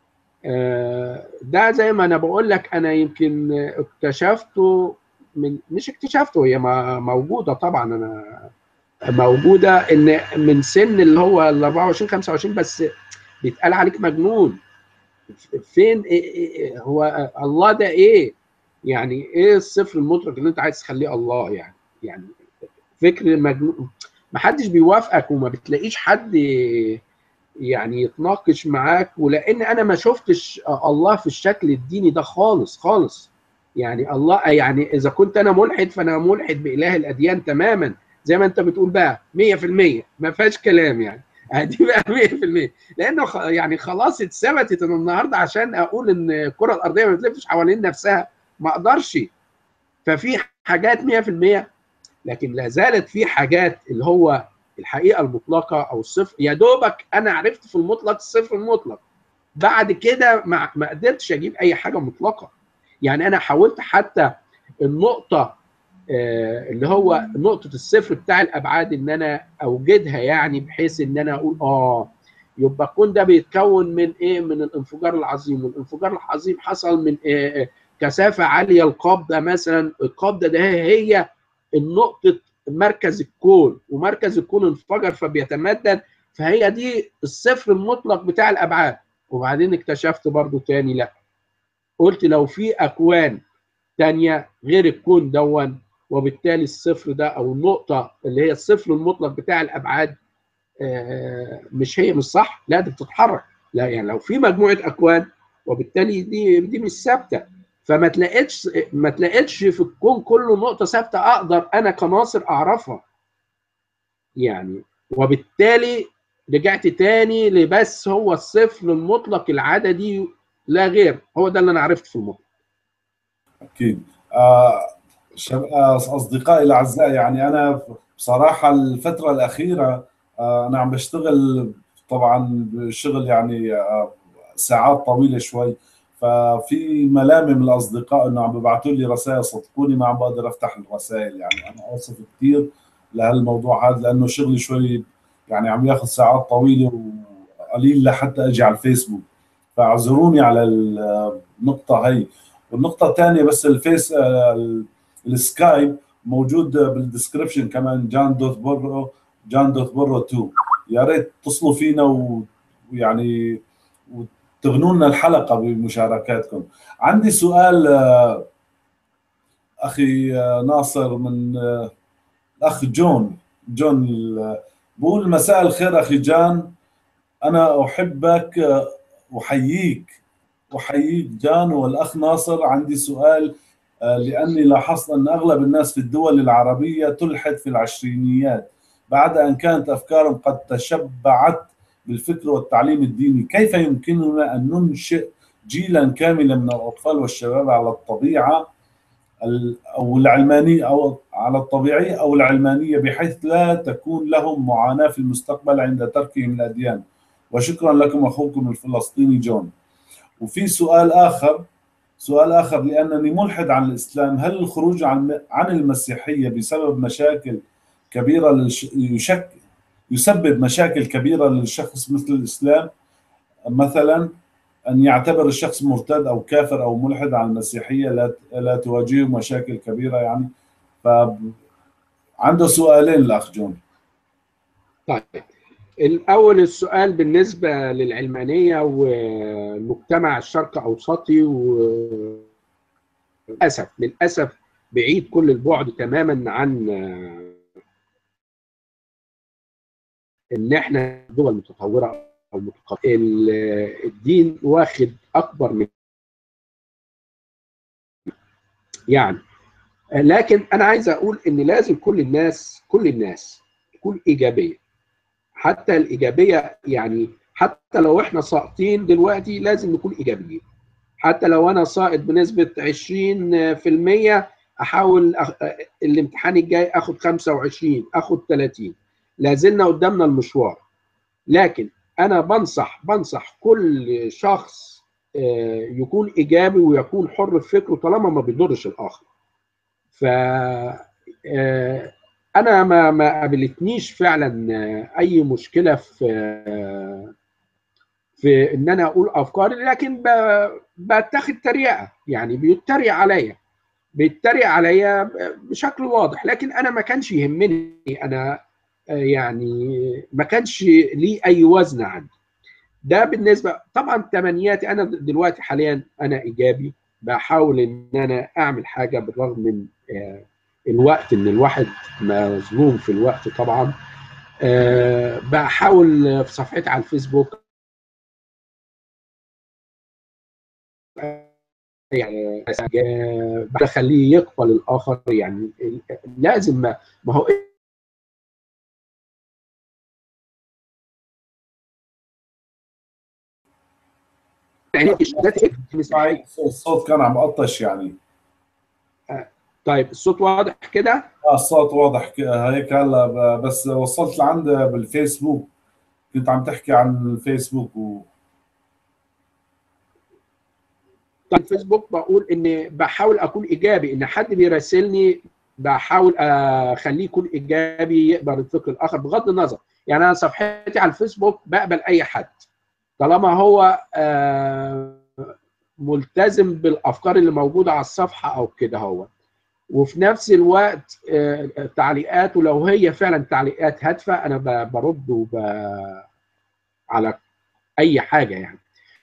ده زي ما انا بقول لك انا يمكن اكتشفته من مش اكتشفته هي موجوده طبعا انا موجوده ان من سن اللي هو ال 24 25 بس بيتقال عليك مجنون فين إيه إيه هو الله ده ايه؟ يعني ايه الصفر المطلق اللي انت عايز تخليه الله يعني؟ يعني فكر مجنون ما حدش بيوافقك وما بتلاقيش حد يعني يتناقش معاك ولان انا ما شفتش الله في الشكل الديني ده خالص خالص يعني الله يعني اذا كنت انا ملحد فانا ملحد باله الاديان تماما زي ما انت بتقول بقى 100% ما فيهاش كلام يعني دي بقى 100% لانه يعني خلاص اتثبتت ان النهارده عشان اقول ان الكره الارضيه ما بتلفش حوالين نفسها ما اقدرش ففي حاجات 100% لكن لا زالت في حاجات اللي هو الحقيقه المطلقه او الصفر يا دوبك انا عرفت في المطلق الصفر المطلق بعد كده ما, ما قدرتش اجيب اي حاجه مطلقه يعني انا حاولت حتى النقطه آه اللي هو نقطه الصفر بتاع الابعاد ان انا اوجدها يعني بحيث ان انا اقول اه يبقى الكون ده بيتكون من ايه من الانفجار العظيم والانفجار العظيم حصل من إيه كثافه عاليه القبضه مثلا القبضه ده هي النقطه مركز الكون ومركز الكون انفجر فبيتمدد فهي دي الصفر المطلق بتاع الابعاد وبعدين اكتشفت برضو تاني لا قلت لو في اكوان تانية غير الكون دون وبالتالي الصفر ده او النقطه اللي هي الصفر المطلق بتاع الابعاد مش هي مش صح لا دي بتتحرك لا يعني لو في مجموعه اكوان وبالتالي دي دي مش ثابته فما تلاقيتش ما تلاقيتش في الكون كله نقطه ثابته اقدر انا كناصر اعرفها يعني وبالتالي رجعت تاني لبس هو الصفر المطلق العددي لا غير هو ده اللي انا عرفته في المطلق اكيد آه اصدقائي الاعزاء يعني انا بصراحه الفتره الاخيره آه انا عم بشتغل طبعا بشغل يعني آه ساعات طويله شوي ففي ملامه من الاصدقاء انه عم ببعثوا لي رسائل صدقوني ما عم بقدر افتح الرسائل يعني انا اسف كثير لهالموضوع هذا لانه شغلي شوي يعني عم ياخذ ساعات طويله وقليل لحتى اجي على الفيسبوك فاعذروني على النقطه هي والنقطه الثانيه بس الفيس السكايب موجود بالدسكربشن كمان جان دوت برو جان دوت برو 2 يا ريت تصلوا فينا ويعني تغنوا لنا الحلقه بمشاركاتكم عندي سؤال اخي ناصر من الاخ جون جون بقول مساء الخير اخي جان انا احبك احييك احييك جان والاخ ناصر عندي سؤال لاني لاحظت ان اغلب الناس في الدول العربيه تلحد في العشرينيات بعد ان كانت افكارهم قد تشبعت بالفكر والتعليم الديني، كيف يمكننا ان ننشئ جيلا كاملا من الاطفال والشباب على الطبيعه او العلمانيه او على الطبيعيه او العلمانيه بحيث لا تكون لهم معاناه في المستقبل عند تركهم الاديان. وشكرا لكم اخوكم الفلسطيني جون. وفي سؤال اخر سؤال اخر لانني ملحد عن الاسلام، هل الخروج عن عن المسيحيه بسبب مشاكل كبيره للش... يشك يسبب مشاكل كبيره للشخص مثل الاسلام مثلا ان يعتبر الشخص مرتد او كافر او ملحد عن المسيحيه لا لا تواجهه مشاكل كبيره يعني ف عنده سؤالين الاخ جون طيب الاول السؤال بالنسبه للعلمانيه ومجتمع الشرق اوسطي و للاسف للاسف بعيد كل البعد تماما عن ان احنا دول متطوره او متقدمه الدين واخد اكبر من يعني لكن انا عايز اقول ان لازم كل الناس كل الناس تكون ايجابيه حتى الايجابيه يعني حتى لو احنا ساقطين دلوقتي لازم نكون ايجابيين حتى لو انا ساقط بنسبه 20% احاول أخ... الامتحان الجاي اخد 25 اخد 30 لازلنا قدامنا المشوار لكن انا بنصح بنصح كل شخص يكون ايجابي ويكون حر في فكره طالما ما بيضرش الاخر ف انا ما ما قابلتنيش فعلا اي مشكله في في ان انا اقول افكاري لكن بتاخد تريقه يعني بيتريق عليا بيتريق عليا بشكل واضح لكن انا ما كانش يهمني انا يعني ما كانش ليه اي وزن عندي ده بالنسبه طبعا تمنياتي انا دلوقتي حاليا انا ايجابي بحاول ان انا اعمل حاجه بالرغم من الوقت ان الواحد مظلوم في الوقت طبعا بحاول في صفحتي على الفيسبوك يعني بخليه يقبل الاخر يعني لازم ما, ما هو يعني الصوت كان عم قطش يعني طيب الصوت واضح كده؟ اه الصوت واضح هيك هلا بس وصلت لعند بالفيسبوك كنت عم تحكي عن الفيسبوك و طيب الفيسبوك بقول ان بحاول اكون ايجابي ان حد بيراسلني بحاول اخليه يكون ايجابي يقبل الفكر الاخر بغض النظر يعني انا صفحتي على الفيسبوك بقبل اي حد طالما هو ملتزم بالافكار اللي موجوده على الصفحه او كده هو وفي نفس الوقت تعليقاته لو هي فعلا تعليقات هادفه انا برد وب... على اي حاجه يعني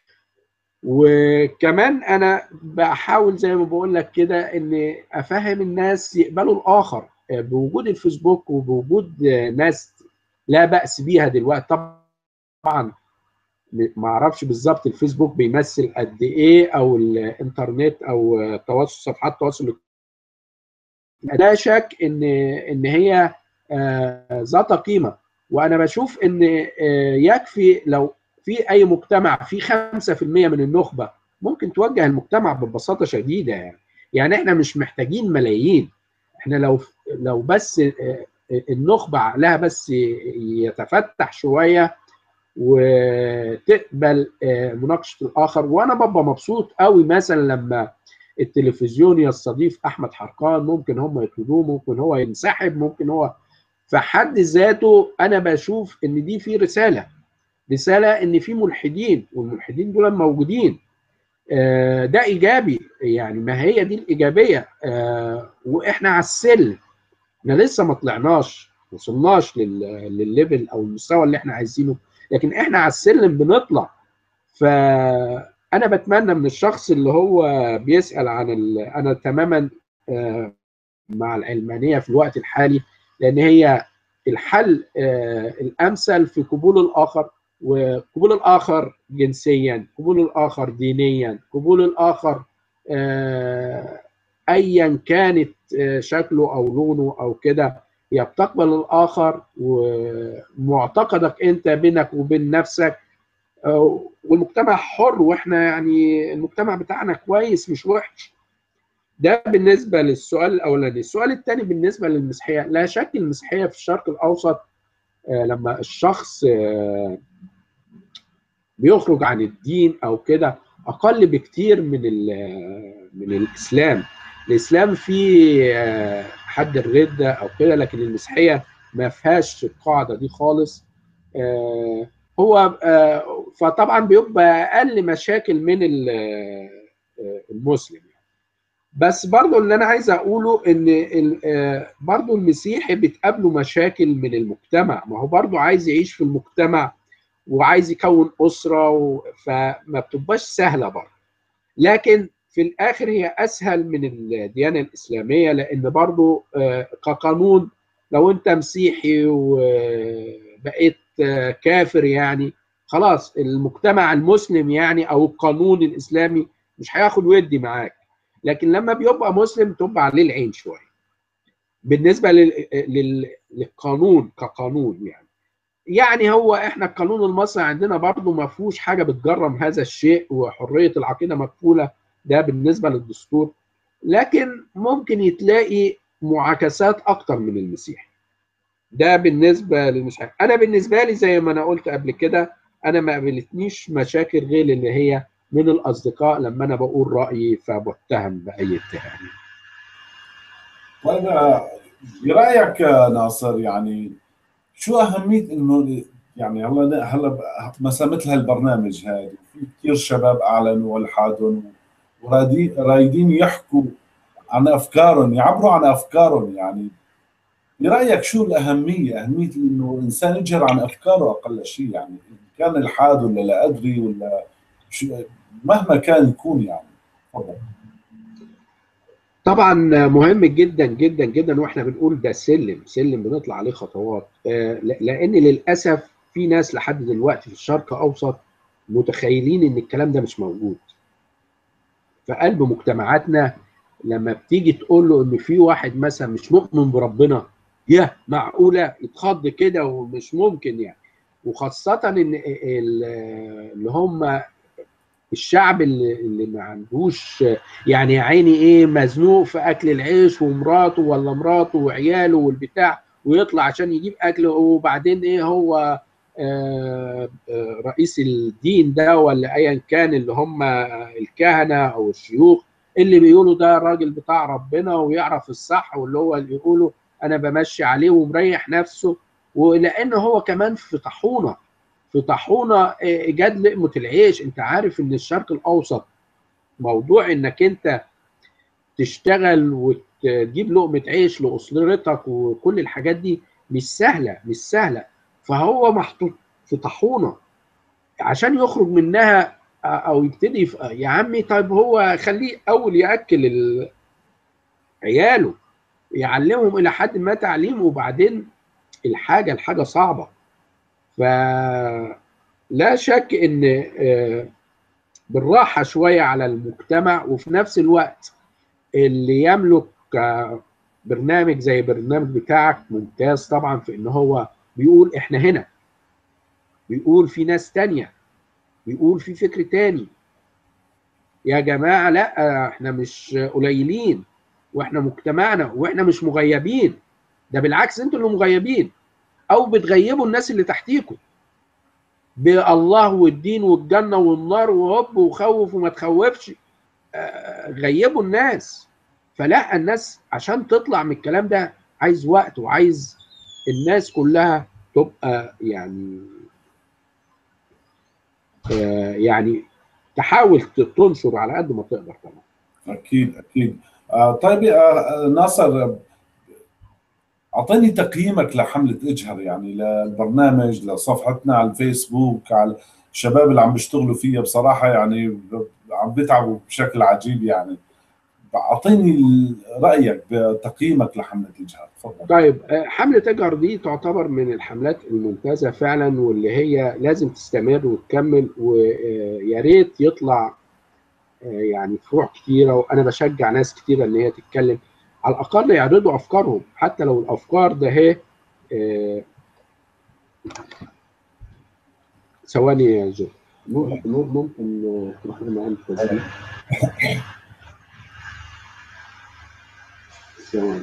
وكمان انا بحاول زي ما بقول لك كده ان افهم الناس يقبلوا الاخر بوجود الفيسبوك وبوجود ناس لا باس بيها دلوقتي طبعا ما اعرفش بالظبط الفيسبوك بيمثل قد ايه او الانترنت او تواصل صفحات التواصل لا شك ان ان هي ذات قيمه وانا بشوف ان يكفي لو في اي مجتمع في 5% من النخبه ممكن توجه المجتمع ببساطه شديده يعني يعني احنا مش محتاجين ملايين احنا لو لو بس النخبه عقلها بس يتفتح شويه وتقبل مناقشه الاخر وانا ببقى مبسوط قوي مثلا لما التلفزيون يستضيف احمد حرقان ممكن هم يطردوه ممكن هو ينسحب ممكن هو في حد ذاته انا بشوف ان دي في رساله رساله ان في ملحدين والملحدين دول موجودين ده ايجابي يعني ما هي دي الايجابيه واحنا على السلم احنا لسه ما طلعناش ما وصلناش للليفل او المستوى اللي احنا عايزينه لكن احنا على السلم بنطلع فانا بتمنى من الشخص اللي هو بيسال عن انا تماما مع العلمانيه في الوقت الحالي لان هي الحل الامثل في قبول الاخر وقبول الاخر جنسيا قبول الاخر دينيا قبول الاخر ايا كانت شكله او لونه او كده هي بتقبل الاخر ومعتقدك انت بينك وبين نفسك والمجتمع حر واحنا يعني المجتمع بتاعنا كويس مش وحش ده بالنسبه للسؤال الاولاني السؤال الثاني بالنسبه للمسيحيه لا شك المسيحيه في الشرق الاوسط لما الشخص بيخرج عن الدين او كده اقل بكتير من من الاسلام الاسلام فيه حد الرده او كده لكن المسيحيه ما فيهاش القاعده دي خالص هو فطبعا بيبقى اقل مشاكل من المسلم بس برضو اللي انا عايز اقوله ان برضو المسيحي بتقابله مشاكل من المجتمع ما هو برضو عايز يعيش في المجتمع وعايز يكون اسره فما بتبقاش سهله برضه لكن في الاخر هي اسهل من الديانه الاسلاميه لان برضو كقانون لو انت مسيحي وبقيت كافر يعني خلاص المجتمع المسلم يعني او القانون الاسلامي مش هياخد ودي معاك لكن لما بيبقى مسلم تبقى عليه العين شويه بالنسبه لل... للقانون كقانون يعني يعني هو احنا القانون المصري عندنا برضه ما فيهوش حاجه بتجرم هذا الشيء وحريه العقيده مكفوله ده بالنسبه للدستور لكن ممكن يتلاقي معاكسات اكتر من المسيحي ده بالنسبه للمسيحي انا بالنسبه لي زي ما انا قلت قبل كده انا ما قابلتنيش مشاكل غير اللي هي من الاصدقاء لما انا بقول رايي فبتهم باي اتهام طيب برايك ناصر يعني شو اهميه انه يعني هلا هلا مثلا مثل هالبرنامج هذا في كثير شباب اعلنوا والحادهم ورايدين يحكوا عن افكارهم يعبروا عن افكارهم يعني برايك شو الاهميه؟ اهميه انه الانسان يجهر عن افكاره اقل شيء يعني كان الحاد ولا لا ادري ولا شو مهما كان يكون يعني تفضل طبعا مهم جدا جدا جدا واحنا بنقول ده سلم سلم بنطلع عليه خطوات لان للاسف في ناس لحد دلوقتي في الشرق الاوسط متخيلين ان الكلام ده مش موجود في قلب مجتمعاتنا لما بتيجي تقول له ان في واحد مثلا مش مؤمن بربنا يا معقوله يتخض كده ومش ممكن يعني وخاصه ان اللي هم الشعب اللي, اللي ما عندوش يعني يا عيني ايه مزنوق في اكل العيش ومراته ولا مراته وعياله والبتاع ويطلع عشان يجيب اكل وبعدين ايه هو آه آه رئيس الدين ده ولا ايا كان اللي هم الكهنه او الشيوخ اللي بيقولوا ده الراجل بتاع ربنا ويعرف الصح واللي هو اللي يقوله انا بمشي عليه ومريح نفسه ولان هو كمان في طاحونه في طاحونه ايجاد لقمه العيش انت عارف ان الشرق الاوسط موضوع انك انت تشتغل وتجيب لقمه عيش لاسرتك وكل الحاجات دي مش سهله مش سهله فهو محطوط في طاحونه عشان يخرج منها او يبتدي يا عمي طيب هو خليه اول ياكل عياله يعلمهم الى حد ما تعليم وبعدين الحاجه الحاجه صعبه فلا شك ان بالراحه شويه على المجتمع وفي نفس الوقت اللي يملك برنامج زي برنامج بتاعك ممتاز طبعا في ان هو بيقول احنا هنا بيقول في ناس تانية بيقول في فكر تاني يا جماعة لا احنا مش قليلين واحنا مجتمعنا واحنا مش مغيبين ده بالعكس انتوا اللي مغيبين او بتغيبوا الناس اللي تحتيكم بالله والدين والجنة والنار وهب وخوف وما تخوفش غيبوا الناس فلا الناس عشان تطلع من الكلام ده عايز وقت وعايز الناس كلها تبقى يعني يعني تحاول تنشر على قد ما تقدر طبعا اكيد اكيد آه طيب آه ناصر اعطيني تقييمك لحمله اجهر يعني للبرنامج لصفحتنا على الفيسبوك على الشباب اللي عم بيشتغلوا فيها بصراحه يعني عم بيتعبوا بشكل عجيب يعني اعطيني رايك بتقييمك لحمله اجهر تفضل طيب حمله اجهر دي تعتبر من الحملات الممتازه فعلا واللي هي لازم تستمر وتكمل ويا ريت يطلع يعني فروع كتيره وانا بشجع ناس كتيره ان هي تتكلم على الاقل يعرضوا افكارهم حتى لو الافكار ده هي ثواني يا جو نور نور ممكن تروح لنا معانا التسجيل ثواني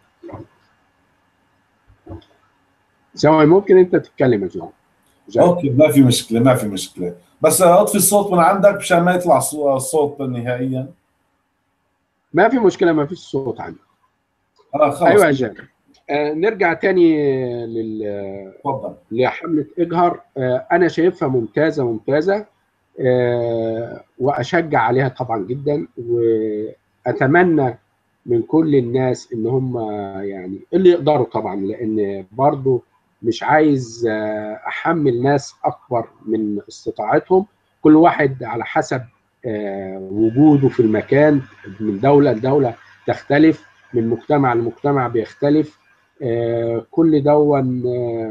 ثواني ممكن انت تتكلم يا جو اوكي ما في مشكله ما في مشكله بس اطفي الصوت من عندك مشان ما يطلع الصوت نهائيا ما في مشكله ما فيش صوت عندي اه خلص ايوه يا جابر آه نرجع تاني لل تفضل لحمله اجهر آه انا شايفها ممتازه ممتازه آه واشجع عليها طبعا جدا واتمنى من كل الناس ان هم يعني اللي يقدروا طبعا لان برضو مش عايز احمل ناس اكبر من استطاعتهم كل واحد على حسب وجوده في المكان من دوله لدوله تختلف من مجتمع لمجتمع بيختلف كل دون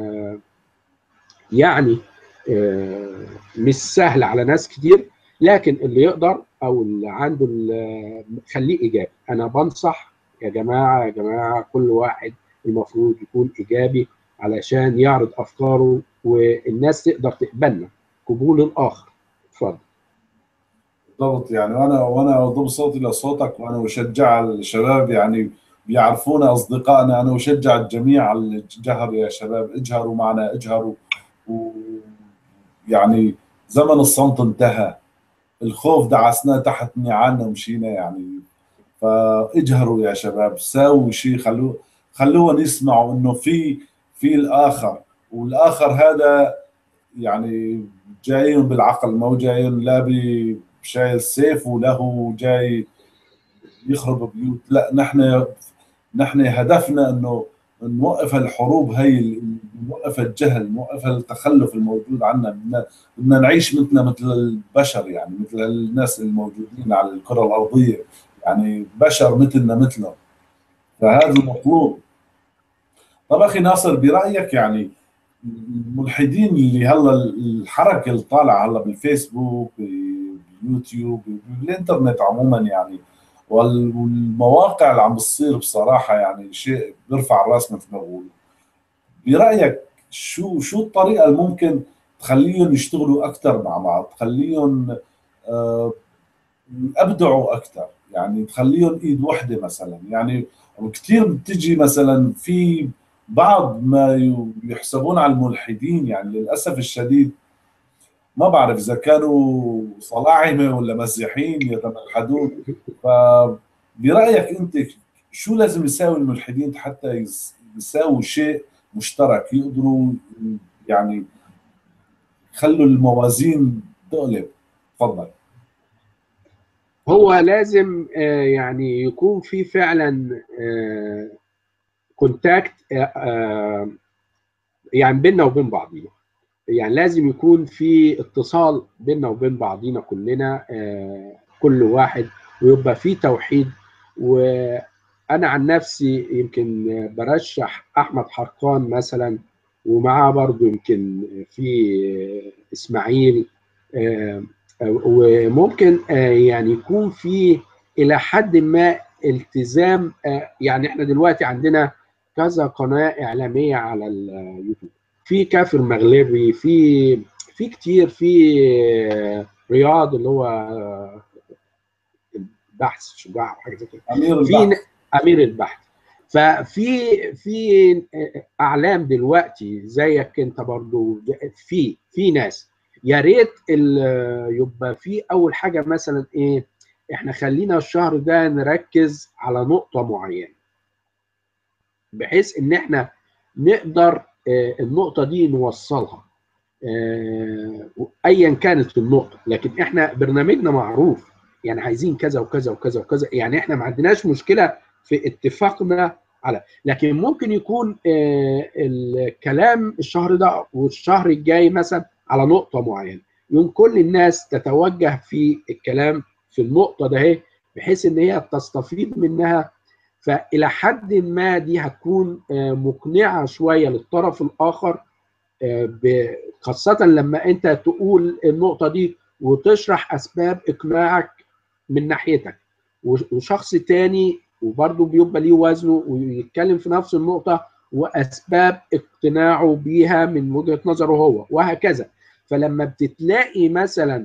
يعني مش سهل على ناس كتير لكن اللي يقدر او اللي عنده خليه ايجابي انا بنصح يا جماعه يا جماعه كل واحد المفروض يكون ايجابي علشان يعرض افكاره والناس تقدر تقبلنا قبول الاخر اتفضل بالضبط يعني وانا وانا اضم صوتي لصوتك وانا اشجع الشباب يعني بيعرفونا اصدقائنا انا اشجع الجميع على الجهر يا شباب اجهروا معنا اجهروا ويعني زمن الصمت انتهى الخوف دعسناه تحت نعالنا ومشينا يعني فاجهروا يا شباب ساووا شيء خلوه خلوهم يسمعوا انه في في الاخر والاخر هذا يعني جايين بالعقل مو جايين لا بشايل سيف ولا هو جاي يخرب بيوت لا نحن نحن هدفنا انه نوقف الحروب هي نوقف الجهل نوقف التخلف الموجود عنا بدنا بدنا نعيش مثلنا مثل البشر يعني مثل الناس الموجودين على الكره الارضيه يعني بشر مثلنا مثلهم فهذا المطلوب طب اخي ناصر برايك يعني الملحدين اللي هلا الحركه اللي طالعه هلا بالفيسبوك باليوتيوب بالانترنت عموما يعني والمواقع اللي عم بتصير بصراحه يعني شيء بيرفع الراس مثل ما بقول برايك شو شو الطريقه اللي ممكن تخليهم يشتغلوا اكثر مع بعض تخليهم آه ابدعوا اكثر يعني تخليهم ايد وحده مثلا يعني كثير بتجي مثلا في بعض ما يحسبون على الملحدين يعني للاسف الشديد ما بعرف اذا كانوا صلاعمه ولا مسيحيين يتملحدون فبرايك انت شو لازم يساوي الملحدين حتى يساووا شيء مشترك يقدروا يعني يخلوا الموازين تقلب تفضل هو لازم يعني يكون في فعلا كونتاكت يعني بيننا وبين بعضينا يعني لازم يكون في اتصال بيننا وبين بعضينا كلنا كل واحد ويبقى في توحيد وانا عن نفسي يمكن برشح احمد حرقان مثلا ومعاه برضو يمكن في اسماعيل وممكن يعني يكون في الى حد ما التزام يعني احنا دلوقتي عندنا كذا قناه اعلاميه على اليوتيوب في كافر مغلبي في في كتير في رياض اللي هو البحث شجاع وحاجه زي كده امير في البحث امير البحث ففي في اعلام دلوقتي زيك انت برضو في في ناس يا ريت يبقى في اول حاجه مثلا ايه احنا خلينا الشهر ده نركز على نقطه معينه بحيث ان احنا نقدر النقطه دي نوصلها ايا كانت النقطه لكن احنا برنامجنا معروف يعني عايزين كذا وكذا وكذا وكذا يعني احنا ما عندناش مشكله في اتفاقنا على لكن ممكن يكون الكلام الشهر ده والشهر الجاي مثلا على نقطه معينه يوم كل الناس تتوجه في الكلام في النقطه ده بحيث ان هي تستفيد منها فالى حد ما دي هتكون مقنعه شويه للطرف الاخر خاصه لما انت تقول النقطه دي وتشرح اسباب اقناعك من ناحيتك وشخص تاني وبرضه بيبقى ليه وزنه ويتكلم في نفس النقطه واسباب اقتناعه بيها من وجهه نظره هو وهكذا فلما بتتلاقي مثلا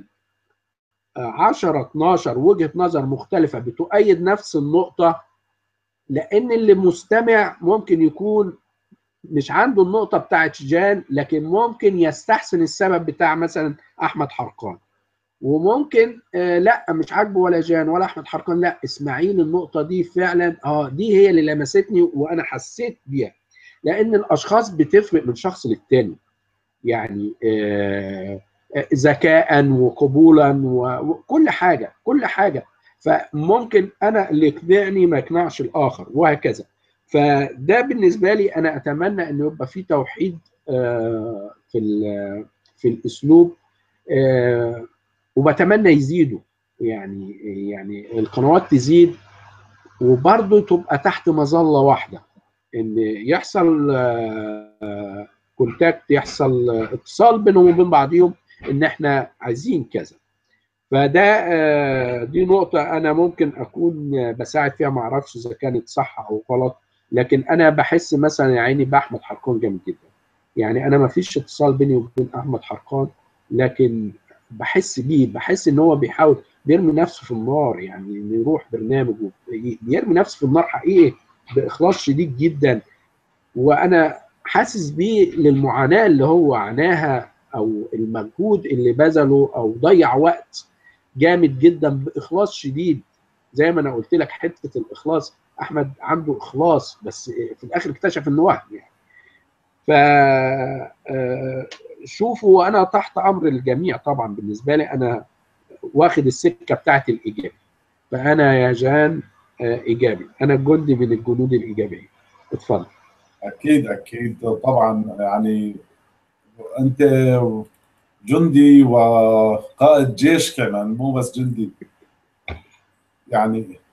10 12 وجهه نظر مختلفه بتؤيد نفس النقطه لان اللي مستمع ممكن يكون مش عنده النقطه بتاعت جان لكن ممكن يستحسن السبب بتاع مثلا احمد حرقان وممكن آه لا مش عاجبه ولا جان ولا احمد حرقان لا اسماعيل النقطه دي فعلا اه دي هي اللي لمستني وانا حسيت بيها لان الاشخاص بتفرق من شخص للتاني يعني آه ذكاء وقبولا وكل حاجه كل حاجه فممكن انا اللي يقنعني ما يقنعش الاخر وهكذا فده بالنسبه لي انا اتمنى انه يبقى في توحيد آه في في الاسلوب آه وبتمنى يزيدوا يعني يعني القنوات تزيد وبرضه تبقى تحت مظله واحده ان يحصل آه كونتاكت يحصل اتصال بينهم وبين بعضهم ان احنا عايزين كذا فده دي نقطة أنا ممكن أكون بساعد فيها ما أعرفش إذا كانت صح أو غلط لكن أنا بحس مثلا يا عيني بأحمد حرقان جامد جدا يعني أنا ما فيش اتصال بيني وبين أحمد حرقان لكن بحس بيه بحس إن هو بيحاول بيرمي نفسه في النار يعني إنه يروح برنامج بيرمي نفسه في النار حقيقي بإخلاص شديد جدا وأنا حاسس بيه للمعاناة اللي هو عاناها أو المجهود اللي بذله أو ضيع وقت جامد جدا باخلاص شديد زي ما انا قلت لك حته الاخلاص احمد عنده اخلاص بس في الاخر اكتشف انه وهم يعني ف شوفوا وانا تحت امر الجميع طبعا بالنسبه لي انا واخد السكه بتاعت الايجابي فانا يا جان ايجابي انا جندي من الجنود الايجابيه اتفضل اكيد اكيد طبعا يعني انت جندي وقائد جيش كمان مو بس جندي يعني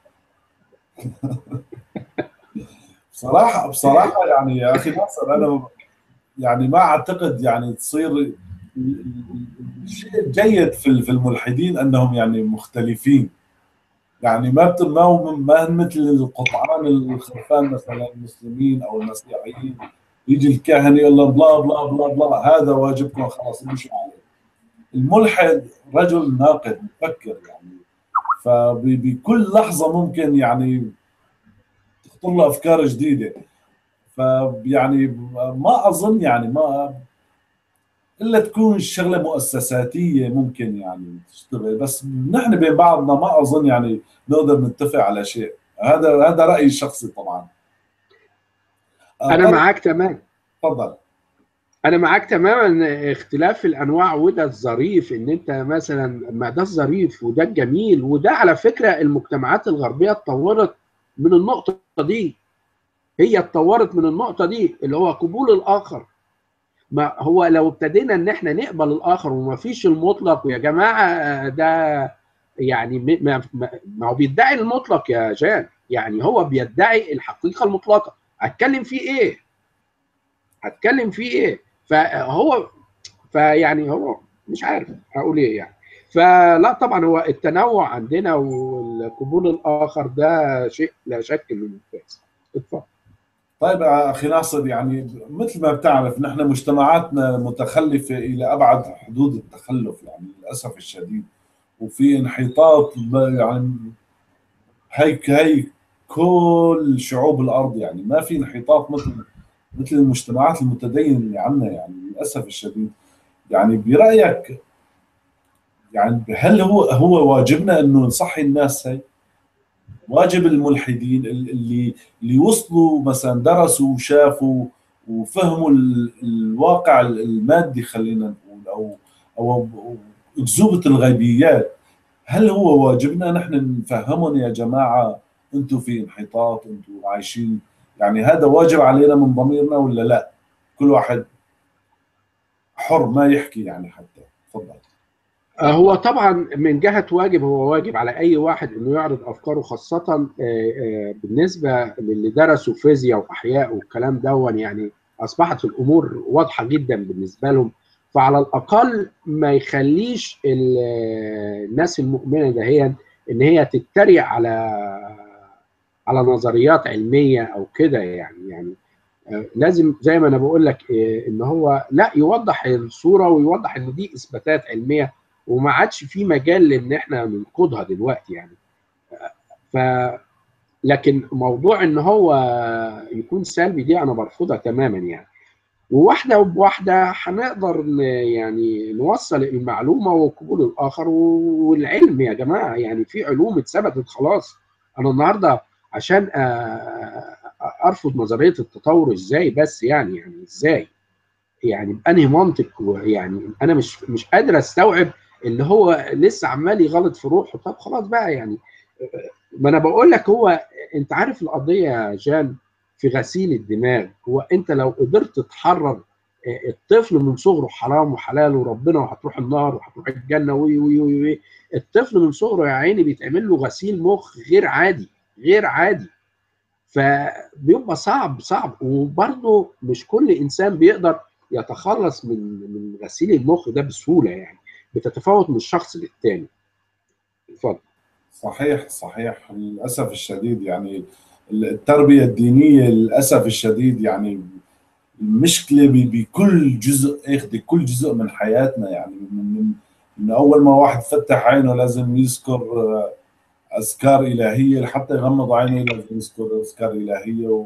بصراحه بصراحه يعني يا اخي ناصر انا يعني ما اعتقد يعني تصير الشيء الجيد في في الملحدين انهم يعني مختلفين يعني ما ما ما مثل القطعان الخرفان مثلا المسلمين او المسيحيين يجي الكاهن يقول له بلا بلا بلا بلا هذا واجبكم خلاص امشوا عليه الملحد رجل ناقد مفكر يعني فبكل لحظه ممكن يعني تخطر له افكار جديده فيعني ما اظن يعني ما الا تكون الشغله مؤسساتيه ممكن يعني تشتغل بس نحن بين بعضنا ما اظن يعني نقدر نتفق على شيء هذا هذا رايي الشخصي طبعا انا معاك تمام تفضل انا معاك تماما اختلاف الانواع وده الظريف ان انت مثلا ما ده الظريف وده الجميل وده على فكره المجتمعات الغربيه اتطورت من النقطه دي هي اتطورت من النقطه دي اللي هو قبول الاخر ما هو لو ابتدينا ان احنا نقبل الاخر وما فيش المطلق ويا جماعه ده يعني ما, ما هو بيدعي المطلق يا جان يعني هو بيدعي الحقيقه المطلقه هتكلم فيه ايه هتكلم فيه ايه فهو فيعني هو مش عارف اقول ايه يعني فلا طبعا هو التنوع عندنا والقبول الاخر ده شيء لا شك انه ممتاز اتفضل طيب يا اخي ناصر يعني مثل ما بتعرف نحن مجتمعاتنا متخلفه الى ابعد حدود التخلف يعني للاسف الشديد وفي انحطاط يعني هي هي كل شعوب الارض يعني ما في انحطاط مثل مثل المجتمعات المتدينه اللي عندنا يعني للاسف الشديد يعني برايك يعني هل هو هو واجبنا انه نصحي الناس هي؟ واجب الملحدين اللي اللي وصلوا مثلا درسوا وشافوا وفهموا الواقع المادي خلينا نقول او او اكذوبه الغيبيات هل هو واجبنا نحن نفهمهم يا جماعه انتم في انحطاط انتم عايشين يعني هذا واجب علينا من ضميرنا ولا لا كل واحد حر ما يحكي يعني حتى تفضل هو طبعا من جهه واجب هو واجب على اي واحد انه يعرض افكاره خاصه بالنسبه للي درسوا فيزياء واحياء والكلام دون يعني اصبحت الامور واضحه جدا بالنسبه لهم فعلى الاقل ما يخليش الناس المؤمنه دهيا ان هي تتريق على على نظريات علميه او كده يعني يعني لازم زي ما انا بقول لك ان هو لا يوضح الصوره ويوضح ان دي اثباتات علميه وما عادش في مجال ان احنا ننقضها دلوقتي يعني ف لكن موضوع ان هو يكون سلبي دي انا برفضها تماما يعني وواحده بواحده هنقدر يعني نوصل المعلومه وقبول الاخر والعلم يا جماعه يعني في علوم اتثبتت خلاص انا النهارده عشان ارفض نظريه التطور ازاي بس يعني يعني ازاي يعني بانهي منطق يعني انا مش مش قادر استوعب اللي هو لسه عمال يغلط في روحه طب خلاص بقى يعني ما انا بقول لك هو انت عارف القضيه يا جان في غسيل الدماغ هو انت لو قدرت تحرر الطفل من صغره حرام وحلال وربنا وهتروح النار وهتروح الجنه وي وي وي الطفل من صغره يا عيني بيتعمل له غسيل مخ غير عادي غير عادي فبيبقى صعب صعب وبرضه مش كل انسان بيقدر يتخلص من من غسيل المخ ده بسهوله يعني بتتفاوت من الشخص للتاني اتفضل صحيح صحيح للاسف الشديد يعني التربيه الدينيه للاسف الشديد يعني المشكله بكل جزء اخذ كل جزء من حياتنا يعني من, من اول ما واحد فتح عينه لازم يذكر اذكار الهيه لحتى يغمض عينه لازم يذكر اذكار الهيه و...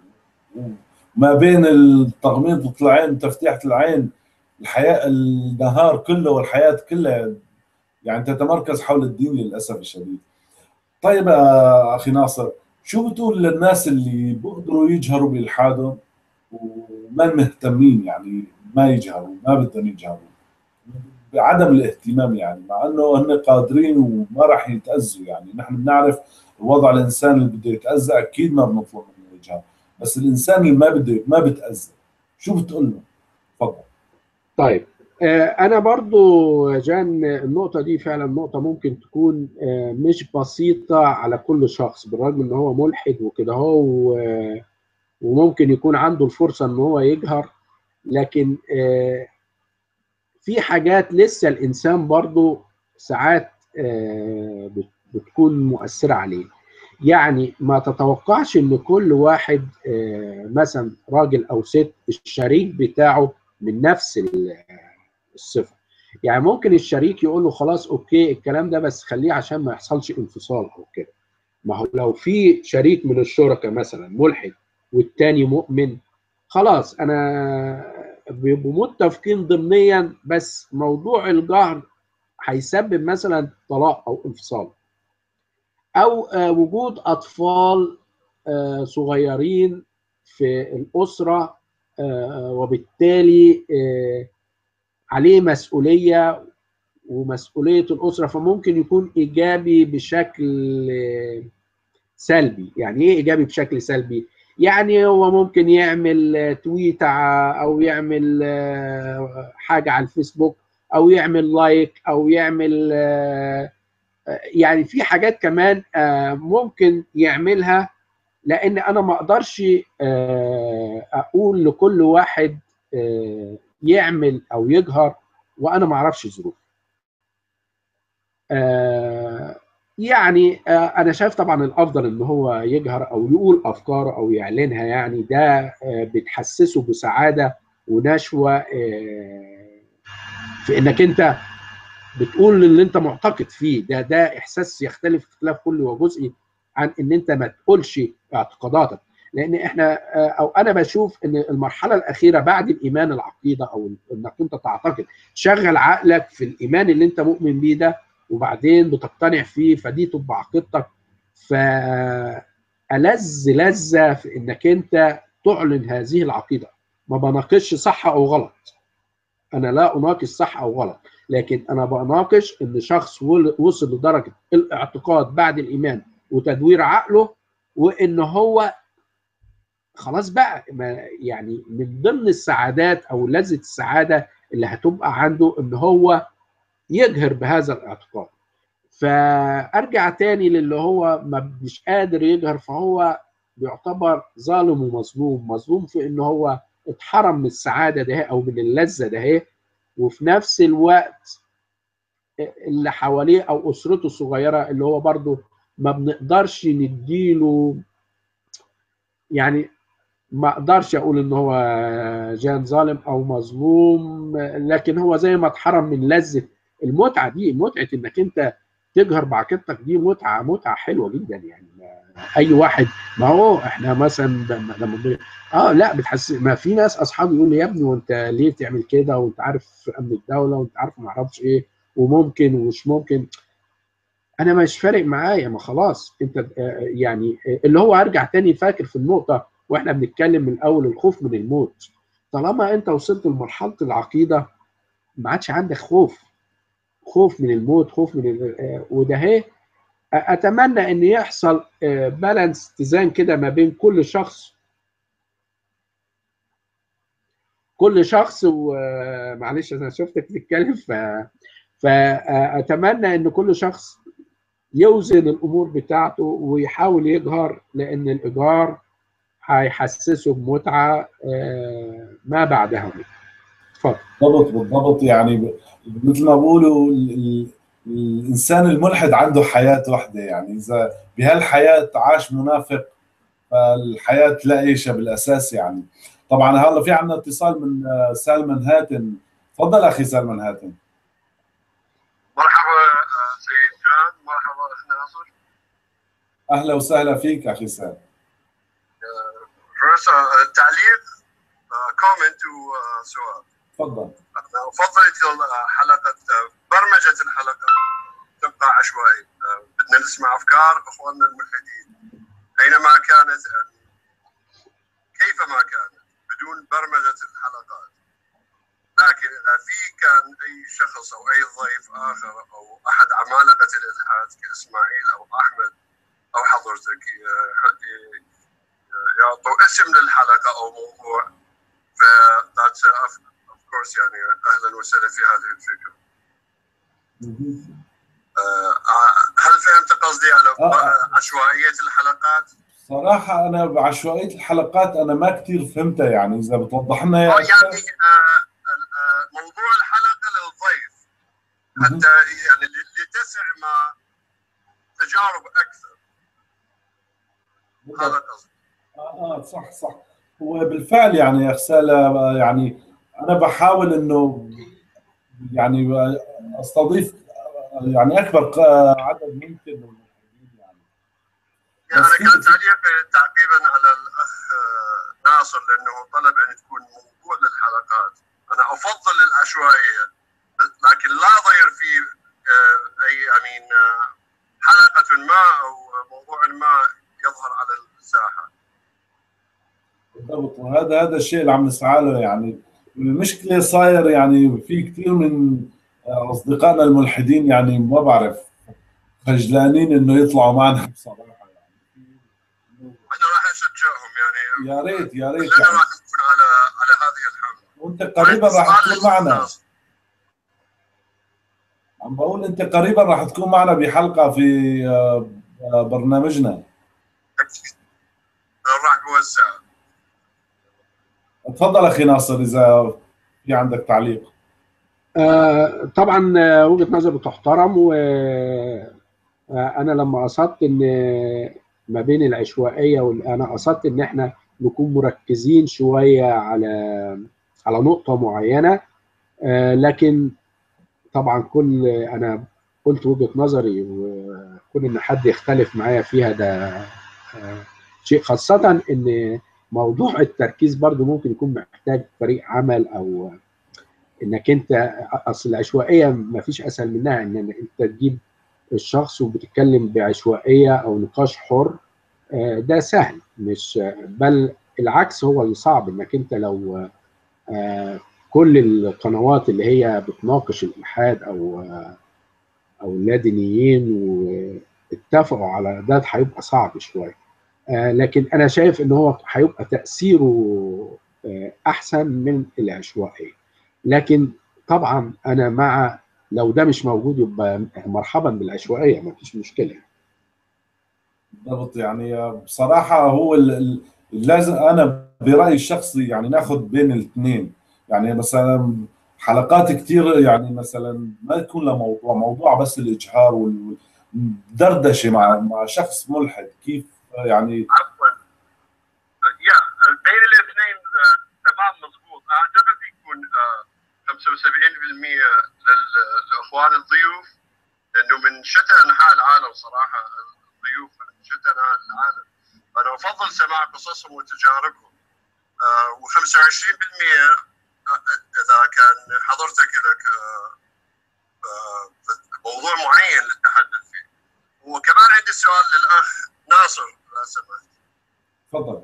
وما بين التغميض العين وتفتيحه العين الحياه النهار كله والحياه كلها يعني تتمركز حول الدين للاسف الشديد. طيب اخي ناصر شو بتقول للناس اللي بيقدروا يجهروا بالحادهم وما مهتمين يعني ما يجهروا ما بدهم يجهروا بعدم الاهتمام يعني مع انه هن قادرين وما راح يتاذوا يعني نحن بنعرف الوضع الانسان اللي بده يتاذى اكيد ما بنطلب منه يجهر بس الانسان اللي ما بده ما بتاذى شو بتقول له؟ تفضل طيب انا برضو جان النقطة دي فعلا نقطة ممكن تكون مش بسيطة على كل شخص بالرغم ان هو ملحد وكده هو وممكن يكون عنده الفرصة ان هو يجهر لكن في حاجات لسه الانسان برضو ساعات بتكون مؤثرة عليه يعني ما تتوقعش ان كل واحد مثلا راجل او ست الشريك بتاعه من نفس الصفه يعني ممكن الشريك يقول له خلاص اوكي الكلام ده بس خليه عشان ما يحصلش انفصال او كده ما هو لو في شريك من الشركاء مثلا ملحد والتاني مؤمن خلاص انا بيبقوا متفقين ضمنيا بس موضوع الجهر هيسبب مثلا طلاق او انفصال او وجود اطفال صغيرين في الاسره وبالتالي عليه مسؤوليه ومسؤوليه الاسره فممكن يكون ايجابي بشكل سلبي يعني ايه ايجابي بشكل سلبي يعني هو ممكن يعمل تويت او يعمل حاجه على الفيسبوك او يعمل لايك او يعمل يعني في حاجات كمان ممكن يعملها لان انا ما اقدرش اقول لكل واحد يعمل او يجهر وانا ما اعرفش ظروفه يعني انا شايف طبعا الافضل ان هو يجهر او يقول افكاره او يعلنها يعني ده بتحسسه بسعاده ونشوه في انك انت بتقول اللي انت معتقد فيه ده ده احساس يختلف اختلاف كلي وجزئي عن ان انت ما تقولش اعتقاداتك لان احنا او انا بشوف ان المرحله الاخيره بعد الايمان العقيده او انك انت تعتقد شغل عقلك في الايمان اللي انت مؤمن بيه ده وبعدين بتقتنع فيه فدي تبقى عقيدتك فألذ لذة في انك انت تعلن هذه العقيده ما بناقشش صح او غلط انا لا اناقش صح او غلط لكن انا بناقش ان شخص وصل لدرجه الاعتقاد بعد الايمان وتدوير عقله وان هو خلاص بقى ما يعني من ضمن السعادات او لذه السعاده اللي هتبقى عنده ان هو يجهر بهذا الاعتقاد فارجع تاني للي هو ما مش قادر يجهر فهو بيعتبر ظالم ومظلوم مظلوم في ان هو اتحرم من السعاده ده او من اللذه ده وفي نفس الوقت اللي حواليه او اسرته الصغيره اللي هو برضه ما بنقدرش نديله يعني ما اقدرش اقول ان هو جان ظالم او مظلوم لكن هو زي ما اتحرم من لذه المتعه دي متعه انك انت تجهر بعقيدتك دي متعه متعه حلوه جدا يعني اي واحد ما هو احنا مثلا لما اه لا بتحس ما في ناس اصحابي يقول لي يا ابني وانت ليه تعمل كده وانت عارف امن الدوله وانت عارف ما اعرفش ايه وممكن ومش ممكن انا مش فارق معايا ما خلاص انت يعني اللي هو ارجع تاني فاكر في النقطه واحنا بنتكلم من الاول الخوف من الموت طالما انت وصلت لمرحله العقيده ما عادش عندك خوف خوف من الموت خوف من وده هي اتمنى ان يحصل بالانس اتزان كده ما بين كل شخص كل شخص ومعلش انا شفتك بتتكلم ف فاتمنى ان كل شخص يوزن الامور بتاعته ويحاول يجهر لان الايجار هيحسسه بمتعه ما بعدها اتفضل بالضبط بالضبط يعني مثل ما بقولوا الانسان الملحد عنده حياه واحده يعني اذا بهالحياه عاش منافق فالحياه لا عيشها بالاساس يعني طبعا هلا في عندنا اتصال من سالمان هاتن تفضل اخي سالمان هاتن مرحبا سيد جان مرحبا اخ ناصر اهلا وسهلا فيك اخي سالم فرصة تعليق كومنت وسؤال تفضل افضل حلقه برمجه الحلقه تبقى عشوائي بدنا نسمع افكار اخواننا الملحدين اينما كانت كيفما كانت بدون برمجه الحلقات لكن اذا في كان اي شخص او اي ضيف اخر او احد عمالقه الالحاد كاسماعيل او احمد او حضرتك يعطوا اسم للحلقه او موضوع ف اوف كورس يعني اهلا وسهلا في هذه الفكره. هل فهمت قصدي على عشوائيه الحلقات؟ صراحة أنا بعشوائية الحلقات أنا ما كثير فهمتها يعني إذا بتوضح لنا يعني موضوع الحلقة للضيف حتى يعني لتسع ما تجارب أكثر هذا قصدي آه, آه صح صح هو بالفعل يعني يا خسالة يعني انا بحاول انه يعني استضيف يعني اكبر عدد ممكن من المشاهدين يعني يعني انا كان تعليق تعقيبا على الاخ ناصر لانه طلب ان تكون موضوع للحلقات انا افضل العشوائيه لكن لا ضير في اي امين حلقه ما او موضوع ما يظهر على الساحه بالضبط وهذا هذا الشيء اللي عم نسعى له يعني المشكله صاير يعني في كثير من اصدقائنا الملحدين يعني ما بعرف خجلانين انه يطلعوا معنا بصراحه يعني احنا راح نشجعهم يعني يا ريت يا ريت كلنا راح نكون على على هذه الحمله وانت قريبا راح تكون معنا عم بقول انت قريبا راح تكون معنا بحلقه في برنامجنا راح اوزع تفضل اخي ناصر اذا في عندك تعليق آه طبعا وجهه نظر بتحترم وانا لما قصدت ان ما بين العشوائيه وانا قصدت ان احنا نكون مركزين شويه على على نقطه معينه آه لكن طبعا كل انا قلت وجهه نظري وكل ان حد يختلف معايا فيها ده آه شيء خاصه ان موضوع التركيز برضو ممكن يكون محتاج فريق عمل او انك انت اصل العشوائيه ما فيش اسهل منها ان انت تجيب الشخص وبتتكلم بعشوائيه او نقاش حر ده سهل مش بل العكس هو اللي صعب انك انت لو كل القنوات اللي هي بتناقش الالحاد او او اللادينيين واتفقوا على ده هيبقى صعب شويه لكن انا شايف ان هو هيبقى تاثيره احسن من العشوائيه لكن طبعا انا مع لو ده مش موجود يبقى مرحبا بالعشوائيه ما فيش مشكله بالضبط يعني بصراحه هو ال- ال- لازم انا برايي الشخصي يعني ناخذ بين الاثنين يعني مثلا حلقات كثير يعني مثلا ما يكون لها موضوع موضوع بس الاجهار والدردشه مع مع شخص ملحد كيف يعني عفوا يا بين الاثنين آه، تمام مضبوط اعتقد يكون آه، 75% للاخوان الضيوف لانه من شتى انحاء العالم صراحه الضيوف من شتى انحاء العالم فانا افضل سماع قصصهم وتجاربهم آه، و25% اذا كان حضرتك لك آه، آه، موضوع معين للتحدث فيه وكمان عندي سؤال للاخ ناصر لا سمحت تفضل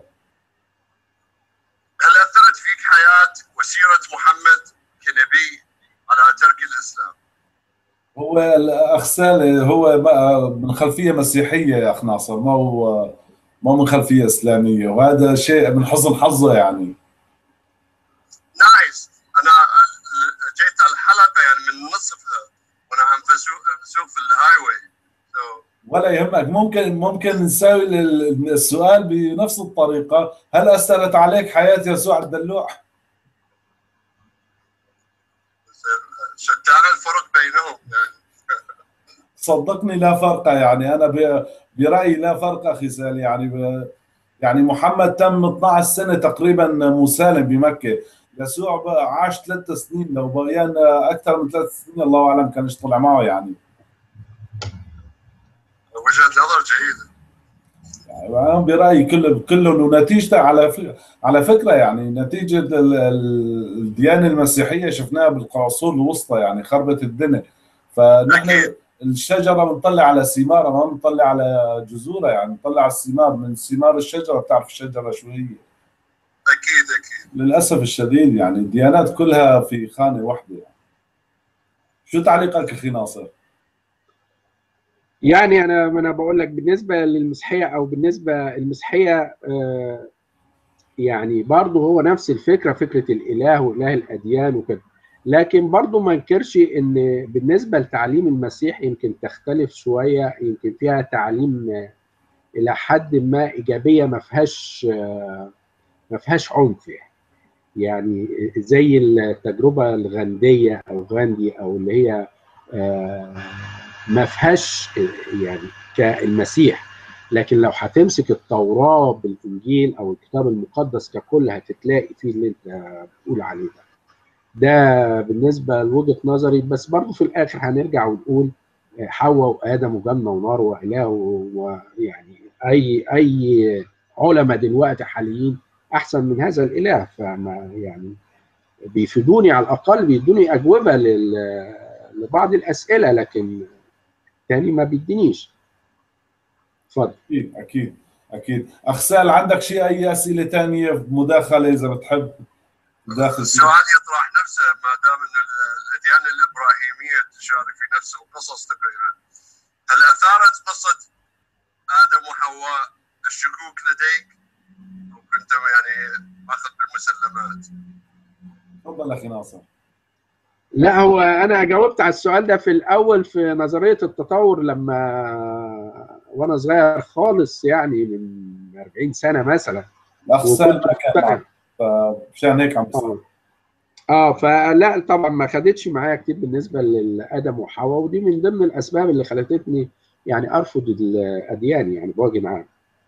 هل اثرت فيك حياه وسيره محمد كنبي على ترك الاسلام؟ هو الاخ سالم هو بقى من خلفيه مسيحيه يا اخ ناصر ما هو ما من خلفيه اسلاميه وهذا شيء من حسن حظه يعني نايس انا جيت الحلقه يعني من نصفها وانا عم بسوق بسوق في الهاي واي so, ولا يهمك ممكن ممكن نساوي ال- السؤال بنفس الطريقه هل اثرت عليك حياه يسوع الدلوع؟ شتان الفرق بينهم يعني صدقني لا فرق يعني انا ب- برايي لا فرق اخي سالي يعني ب- يعني محمد تم 12 سنه تقريبا مسالم بمكه يسوع بقى عاش ثلاث سنين لو بقيان اكثر من ثلاث سنين الله اعلم كان ايش طلع معه يعني وجهه نظر جيده انا برايي كله كله ونتيجته على ف- على فكره يعني نتيجه ال- ال- الديانه المسيحيه شفناها بالعصور الوسطى يعني خربت الدنيا فنحن أكيد. الشجره بنطلع على ثمارها ما بنطلع على جذورها يعني بنطلع على الثمار من ثمار الشجره بتعرف الشجره شو هي اكيد اكيد للاسف الشديد يعني الديانات كلها في خانه واحده يعني. شو تعليقك اخي ناصر؟ يعني انا انا بقول لك بالنسبه للمسيحيه او بالنسبه المسيحيه آه، يعني برضه هو نفس الفكره فكره الاله واله الاديان وكده لكن برضه ما انكرش ان بالنسبه لتعليم المسيح يمكن تختلف شويه يمكن فيها تعليم آه، الى حد ما ايجابيه ما فيهاش آه، ما فيهاش عنف يعني يعني زي التجربه الغنديه او غاندي او اللي هي آه، ما فيهاش يعني كالمسيح لكن لو هتمسك التوراه بالانجيل او الكتاب المقدس ككل هتتلاقي فيه اللي انت بتقول عليه ده ده بالنسبه لوجهه نظري بس برضه في الاخر هنرجع ونقول حواء وادم وجنه ونار واله ويعني اي اي علماء دلوقتي حاليين احسن من هذا الاله فما يعني بيفيدوني على الاقل بيدوني اجوبه لل- لبعض الاسئله لكن تاني ما بيدينيش اتفضل اكيد اكيد اكيد اخ سال عندك شيء اي اسئله ثانيه مداخله اذا بتحب داخل فيها السؤال يطرح نفسه ما دام ان ال- الاديان الابراهيميه تشارك في نفس القصص تقريبا هل اثارت قصه ادم وحواء الشكوك لديك او كنت يعني اخذ بالمسلمات؟ تفضل اخي ناصر لا هو انا جاوبت على السؤال ده في الاول في نظريه التطور لما وانا صغير خالص يعني من 40 سنه مثلا الاخ سال وكنت ما كان معك فمشان هيك عم بسأل. اه اه فلا طبعا ما خدتش معايا كتير بالنسبه لادم وحواء ودي من ضمن الاسباب اللي خلتني يعني ارفض الاديان يعني بوجه عام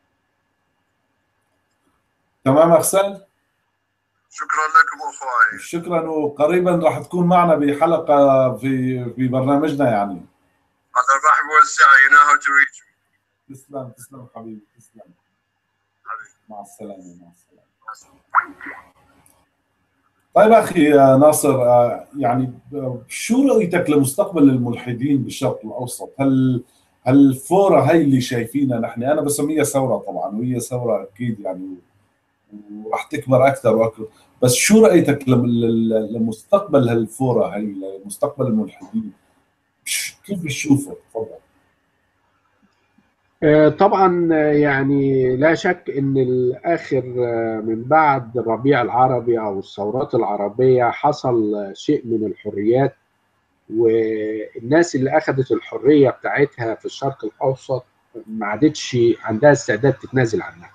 تمام اخ سال شكرا لكم اخواني شكرا وقريبا راح تكون معنا بحلقه في في برنامجنا يعني هذا الرحب والسعه you know how to reach me. تسلم تسلم حبيبي تسلم حبيبي. مع السلامه مع السلامه طيب اخي ناصر آه، يعني آه، شو رؤيتك لمستقبل الملحدين بالشرق الاوسط؟ هل هل الفوره هي اللي شايفينها نحن انا بسميها ثوره طبعا وهي ثوره اكيد يعني وراح تكبر اكثر واكثر بس شو رايتك لم- لل- لمستقبل هالفوره هي لمستقبل الملحدين؟ ش- كيف بتشوفه؟ تفضل آه، طبعا آه، يعني لا شك ان الاخر آه، من بعد الربيع العربي او الثورات العربيه حصل آه، شيء من الحريات والناس اللي اخذت الحريه بتاعتها في الشرق الاوسط ما عادتش عندها استعداد تتنازل عنها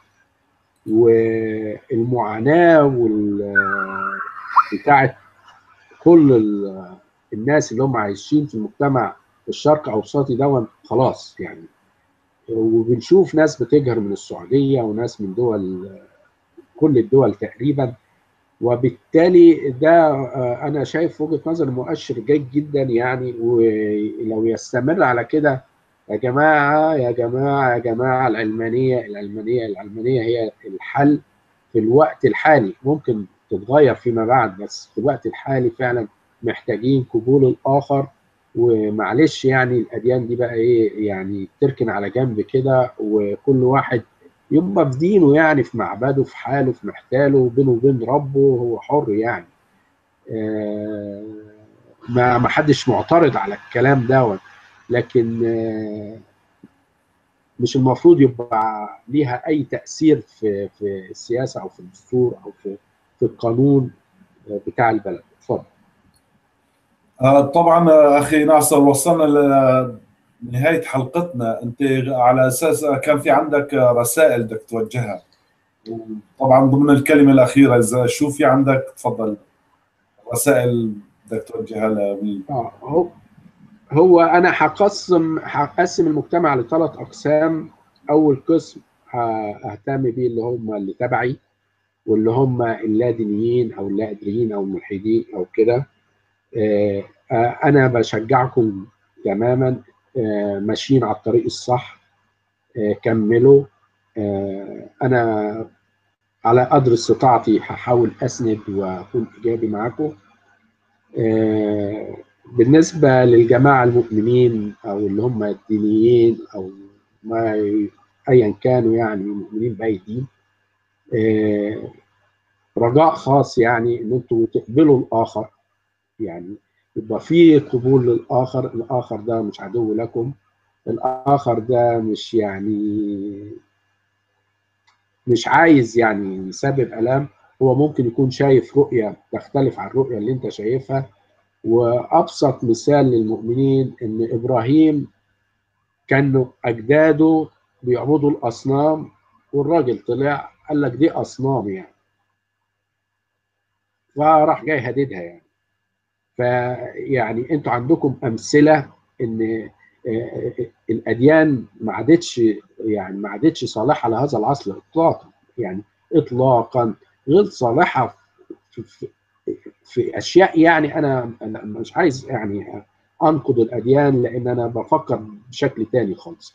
والمعاناه وال بتاعت كل الناس اللي هم عايشين في المجتمع الشرق اوسطي دون خلاص يعني وبنشوف ناس بتجهر من السعوديه وناس من دول كل الدول تقريبا وبالتالي ده انا شايف وجهه نظر مؤشر جيد جدا يعني ولو يستمر على كده يا جماعه يا جماعه يا جماعه العلمانيه العلمانيه العلمانيه هي الحل في الوقت الحالي ممكن تتغير فيما بعد بس في الوقت الحالي فعلا محتاجين قبول الاخر ومعلش يعني الاديان دي بقى ايه يعني تركن على جنب كده وكل واحد يبقى في دينه يعني في معبده في حاله في محتاله بينه وبين ربه هو حر يعني آه ما ما حدش معترض على الكلام دوت لكن آه مش المفروض يبقى ليها اي تاثير في في السياسه او في الدستور او في في القانون بتاع البلد اتفضل طبعا اخي ناصر وصلنا لنهايه حلقتنا انت على اساس كان في عندك رسائل بدك توجهها طبعا ضمن الكلمه الاخيره اذا شو في عندك تفضل رسائل بدك توجهها لمين اه هو هو انا هقسم هقسم المجتمع لثلاث اقسام اول قسم ههتم بيه اللي هم اللي تبعي واللي هم اللادينيين او اللادريين او الملحدين او كده انا بشجعكم تماما ماشيين على الطريق الصح كملوا انا على قدر استطاعتي هحاول اسند واكون ايجابي معاكم بالنسبه للجماعه المؤمنين او اللي هم الدينيين او ما ايا كانوا يعني مؤمنين باي دين رجاء خاص يعني ان انتوا تقبلوا الاخر يعني يبقى في قبول للاخر الاخر ده مش عدو لكم الاخر ده مش يعني مش عايز يعني يسبب الام هو ممكن يكون شايف رؤيه تختلف عن الرؤيه اللي انت شايفها وابسط مثال للمؤمنين ان ابراهيم كانوا اجداده بيعبدوا الاصنام والراجل طلع قال لك دي اصنام يعني فراح جاي هددها يعني فيعني انتوا عندكم امثله ان الاديان ما عادتش يعني ما عادتش صالحه لهذا العصر اطلاقا يعني اطلاقا غير صالحه في, في, في اشياء يعني انا انا مش عايز يعني انقد الاديان لان انا بفكر بشكل تاني خالص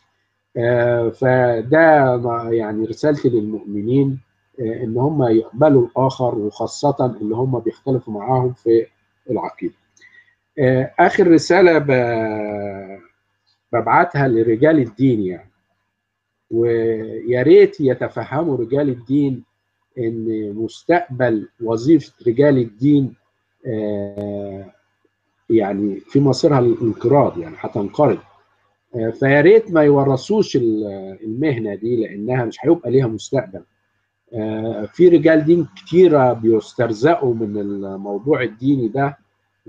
فده يعني رسالتي للمؤمنين ان هم يقبلوا الاخر وخاصه اللي هم بيختلفوا معاهم في العقيده. اخر رساله ببعتها لرجال الدين يعني ويا ريت يتفهموا رجال الدين ان مستقبل وظيفه رجال الدين يعني في مصيرها الانقراض يعني هتنقرض فيا ريت ما يورثوش المهنه دي لانها مش هيبقى ليها مستقبل في رجال دين كتيرة بيسترزقوا من الموضوع الديني ده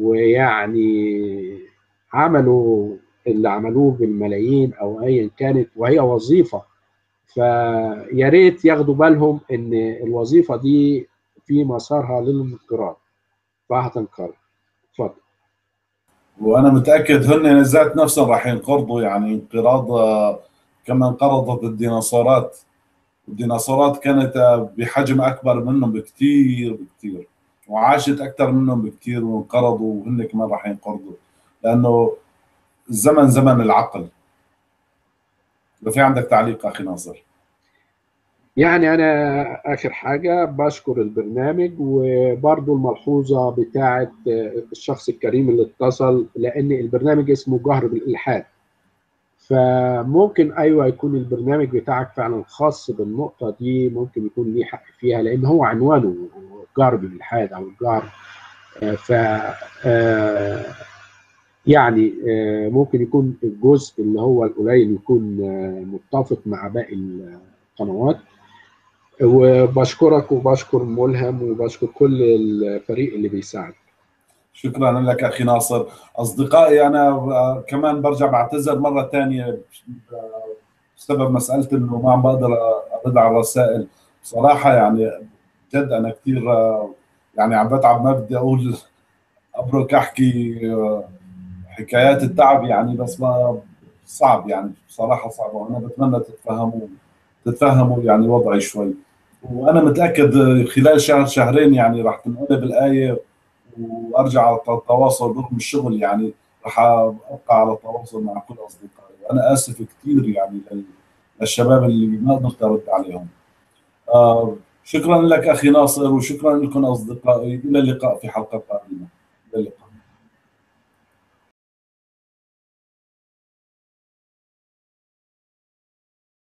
ويعني عملوا اللي عملوه بالملايين او ايا كانت وهي وظيفه فيا ريت ياخدوا بالهم ان الوظيفه دي في مسارها للانقراض فهتنقرض اتفضل وانا متاكد هن ذات نفسهم راح ينقرضوا يعني انقراض كما انقرضت الديناصورات الديناصورات كانت بحجم اكبر منهم بكثير بكثير وعاشت اكثر منهم بكثير وانقرضوا وهن كمان راح ينقرضوا لانه الزمن زمن العقل لو في عندك تعليق اخي ناصر يعني انا اخر حاجه بشكر البرنامج وبرضو الملحوظه بتاعه الشخص الكريم اللي اتصل لان البرنامج اسمه جهر بالالحاد فممكن ايوه يكون البرنامج بتاعك فعلا خاص بالنقطه دي ممكن يكون ليه حق فيها لان هو عنوانه جهر بالالحاد او الجهر ف يعني ممكن يكون الجزء اللي هو القليل يكون متفق مع باقي القنوات وبشكرك وبشكر ملهم وبشكر كل الفريق اللي بيساعد شكرا لك اخي ناصر اصدقائي انا كمان برجع بعتذر مره ثانيه بسبب مساله انه ما عم بقدر ارد على الرسائل بصراحه يعني جد انا كثير يعني عم بتعب ما بدي اقول ابرك احكي حكايات التعب يعني بس ما صعب يعني بصراحه صعب وانا بتمنى تتفهموا تتفهموا يعني وضعي شوي وانا متاكد خلال شهر شهرين يعني راح تنقلب الايه وارجع على التواصل رغم الشغل يعني راح ابقى على التواصل مع كل اصدقائي وانا اسف كثير يعني للشباب اللي ما قدرت ارد عليهم آه شكرا لك اخي ناصر وشكرا لكم اصدقائي الى اللقاء في حلقه قادمه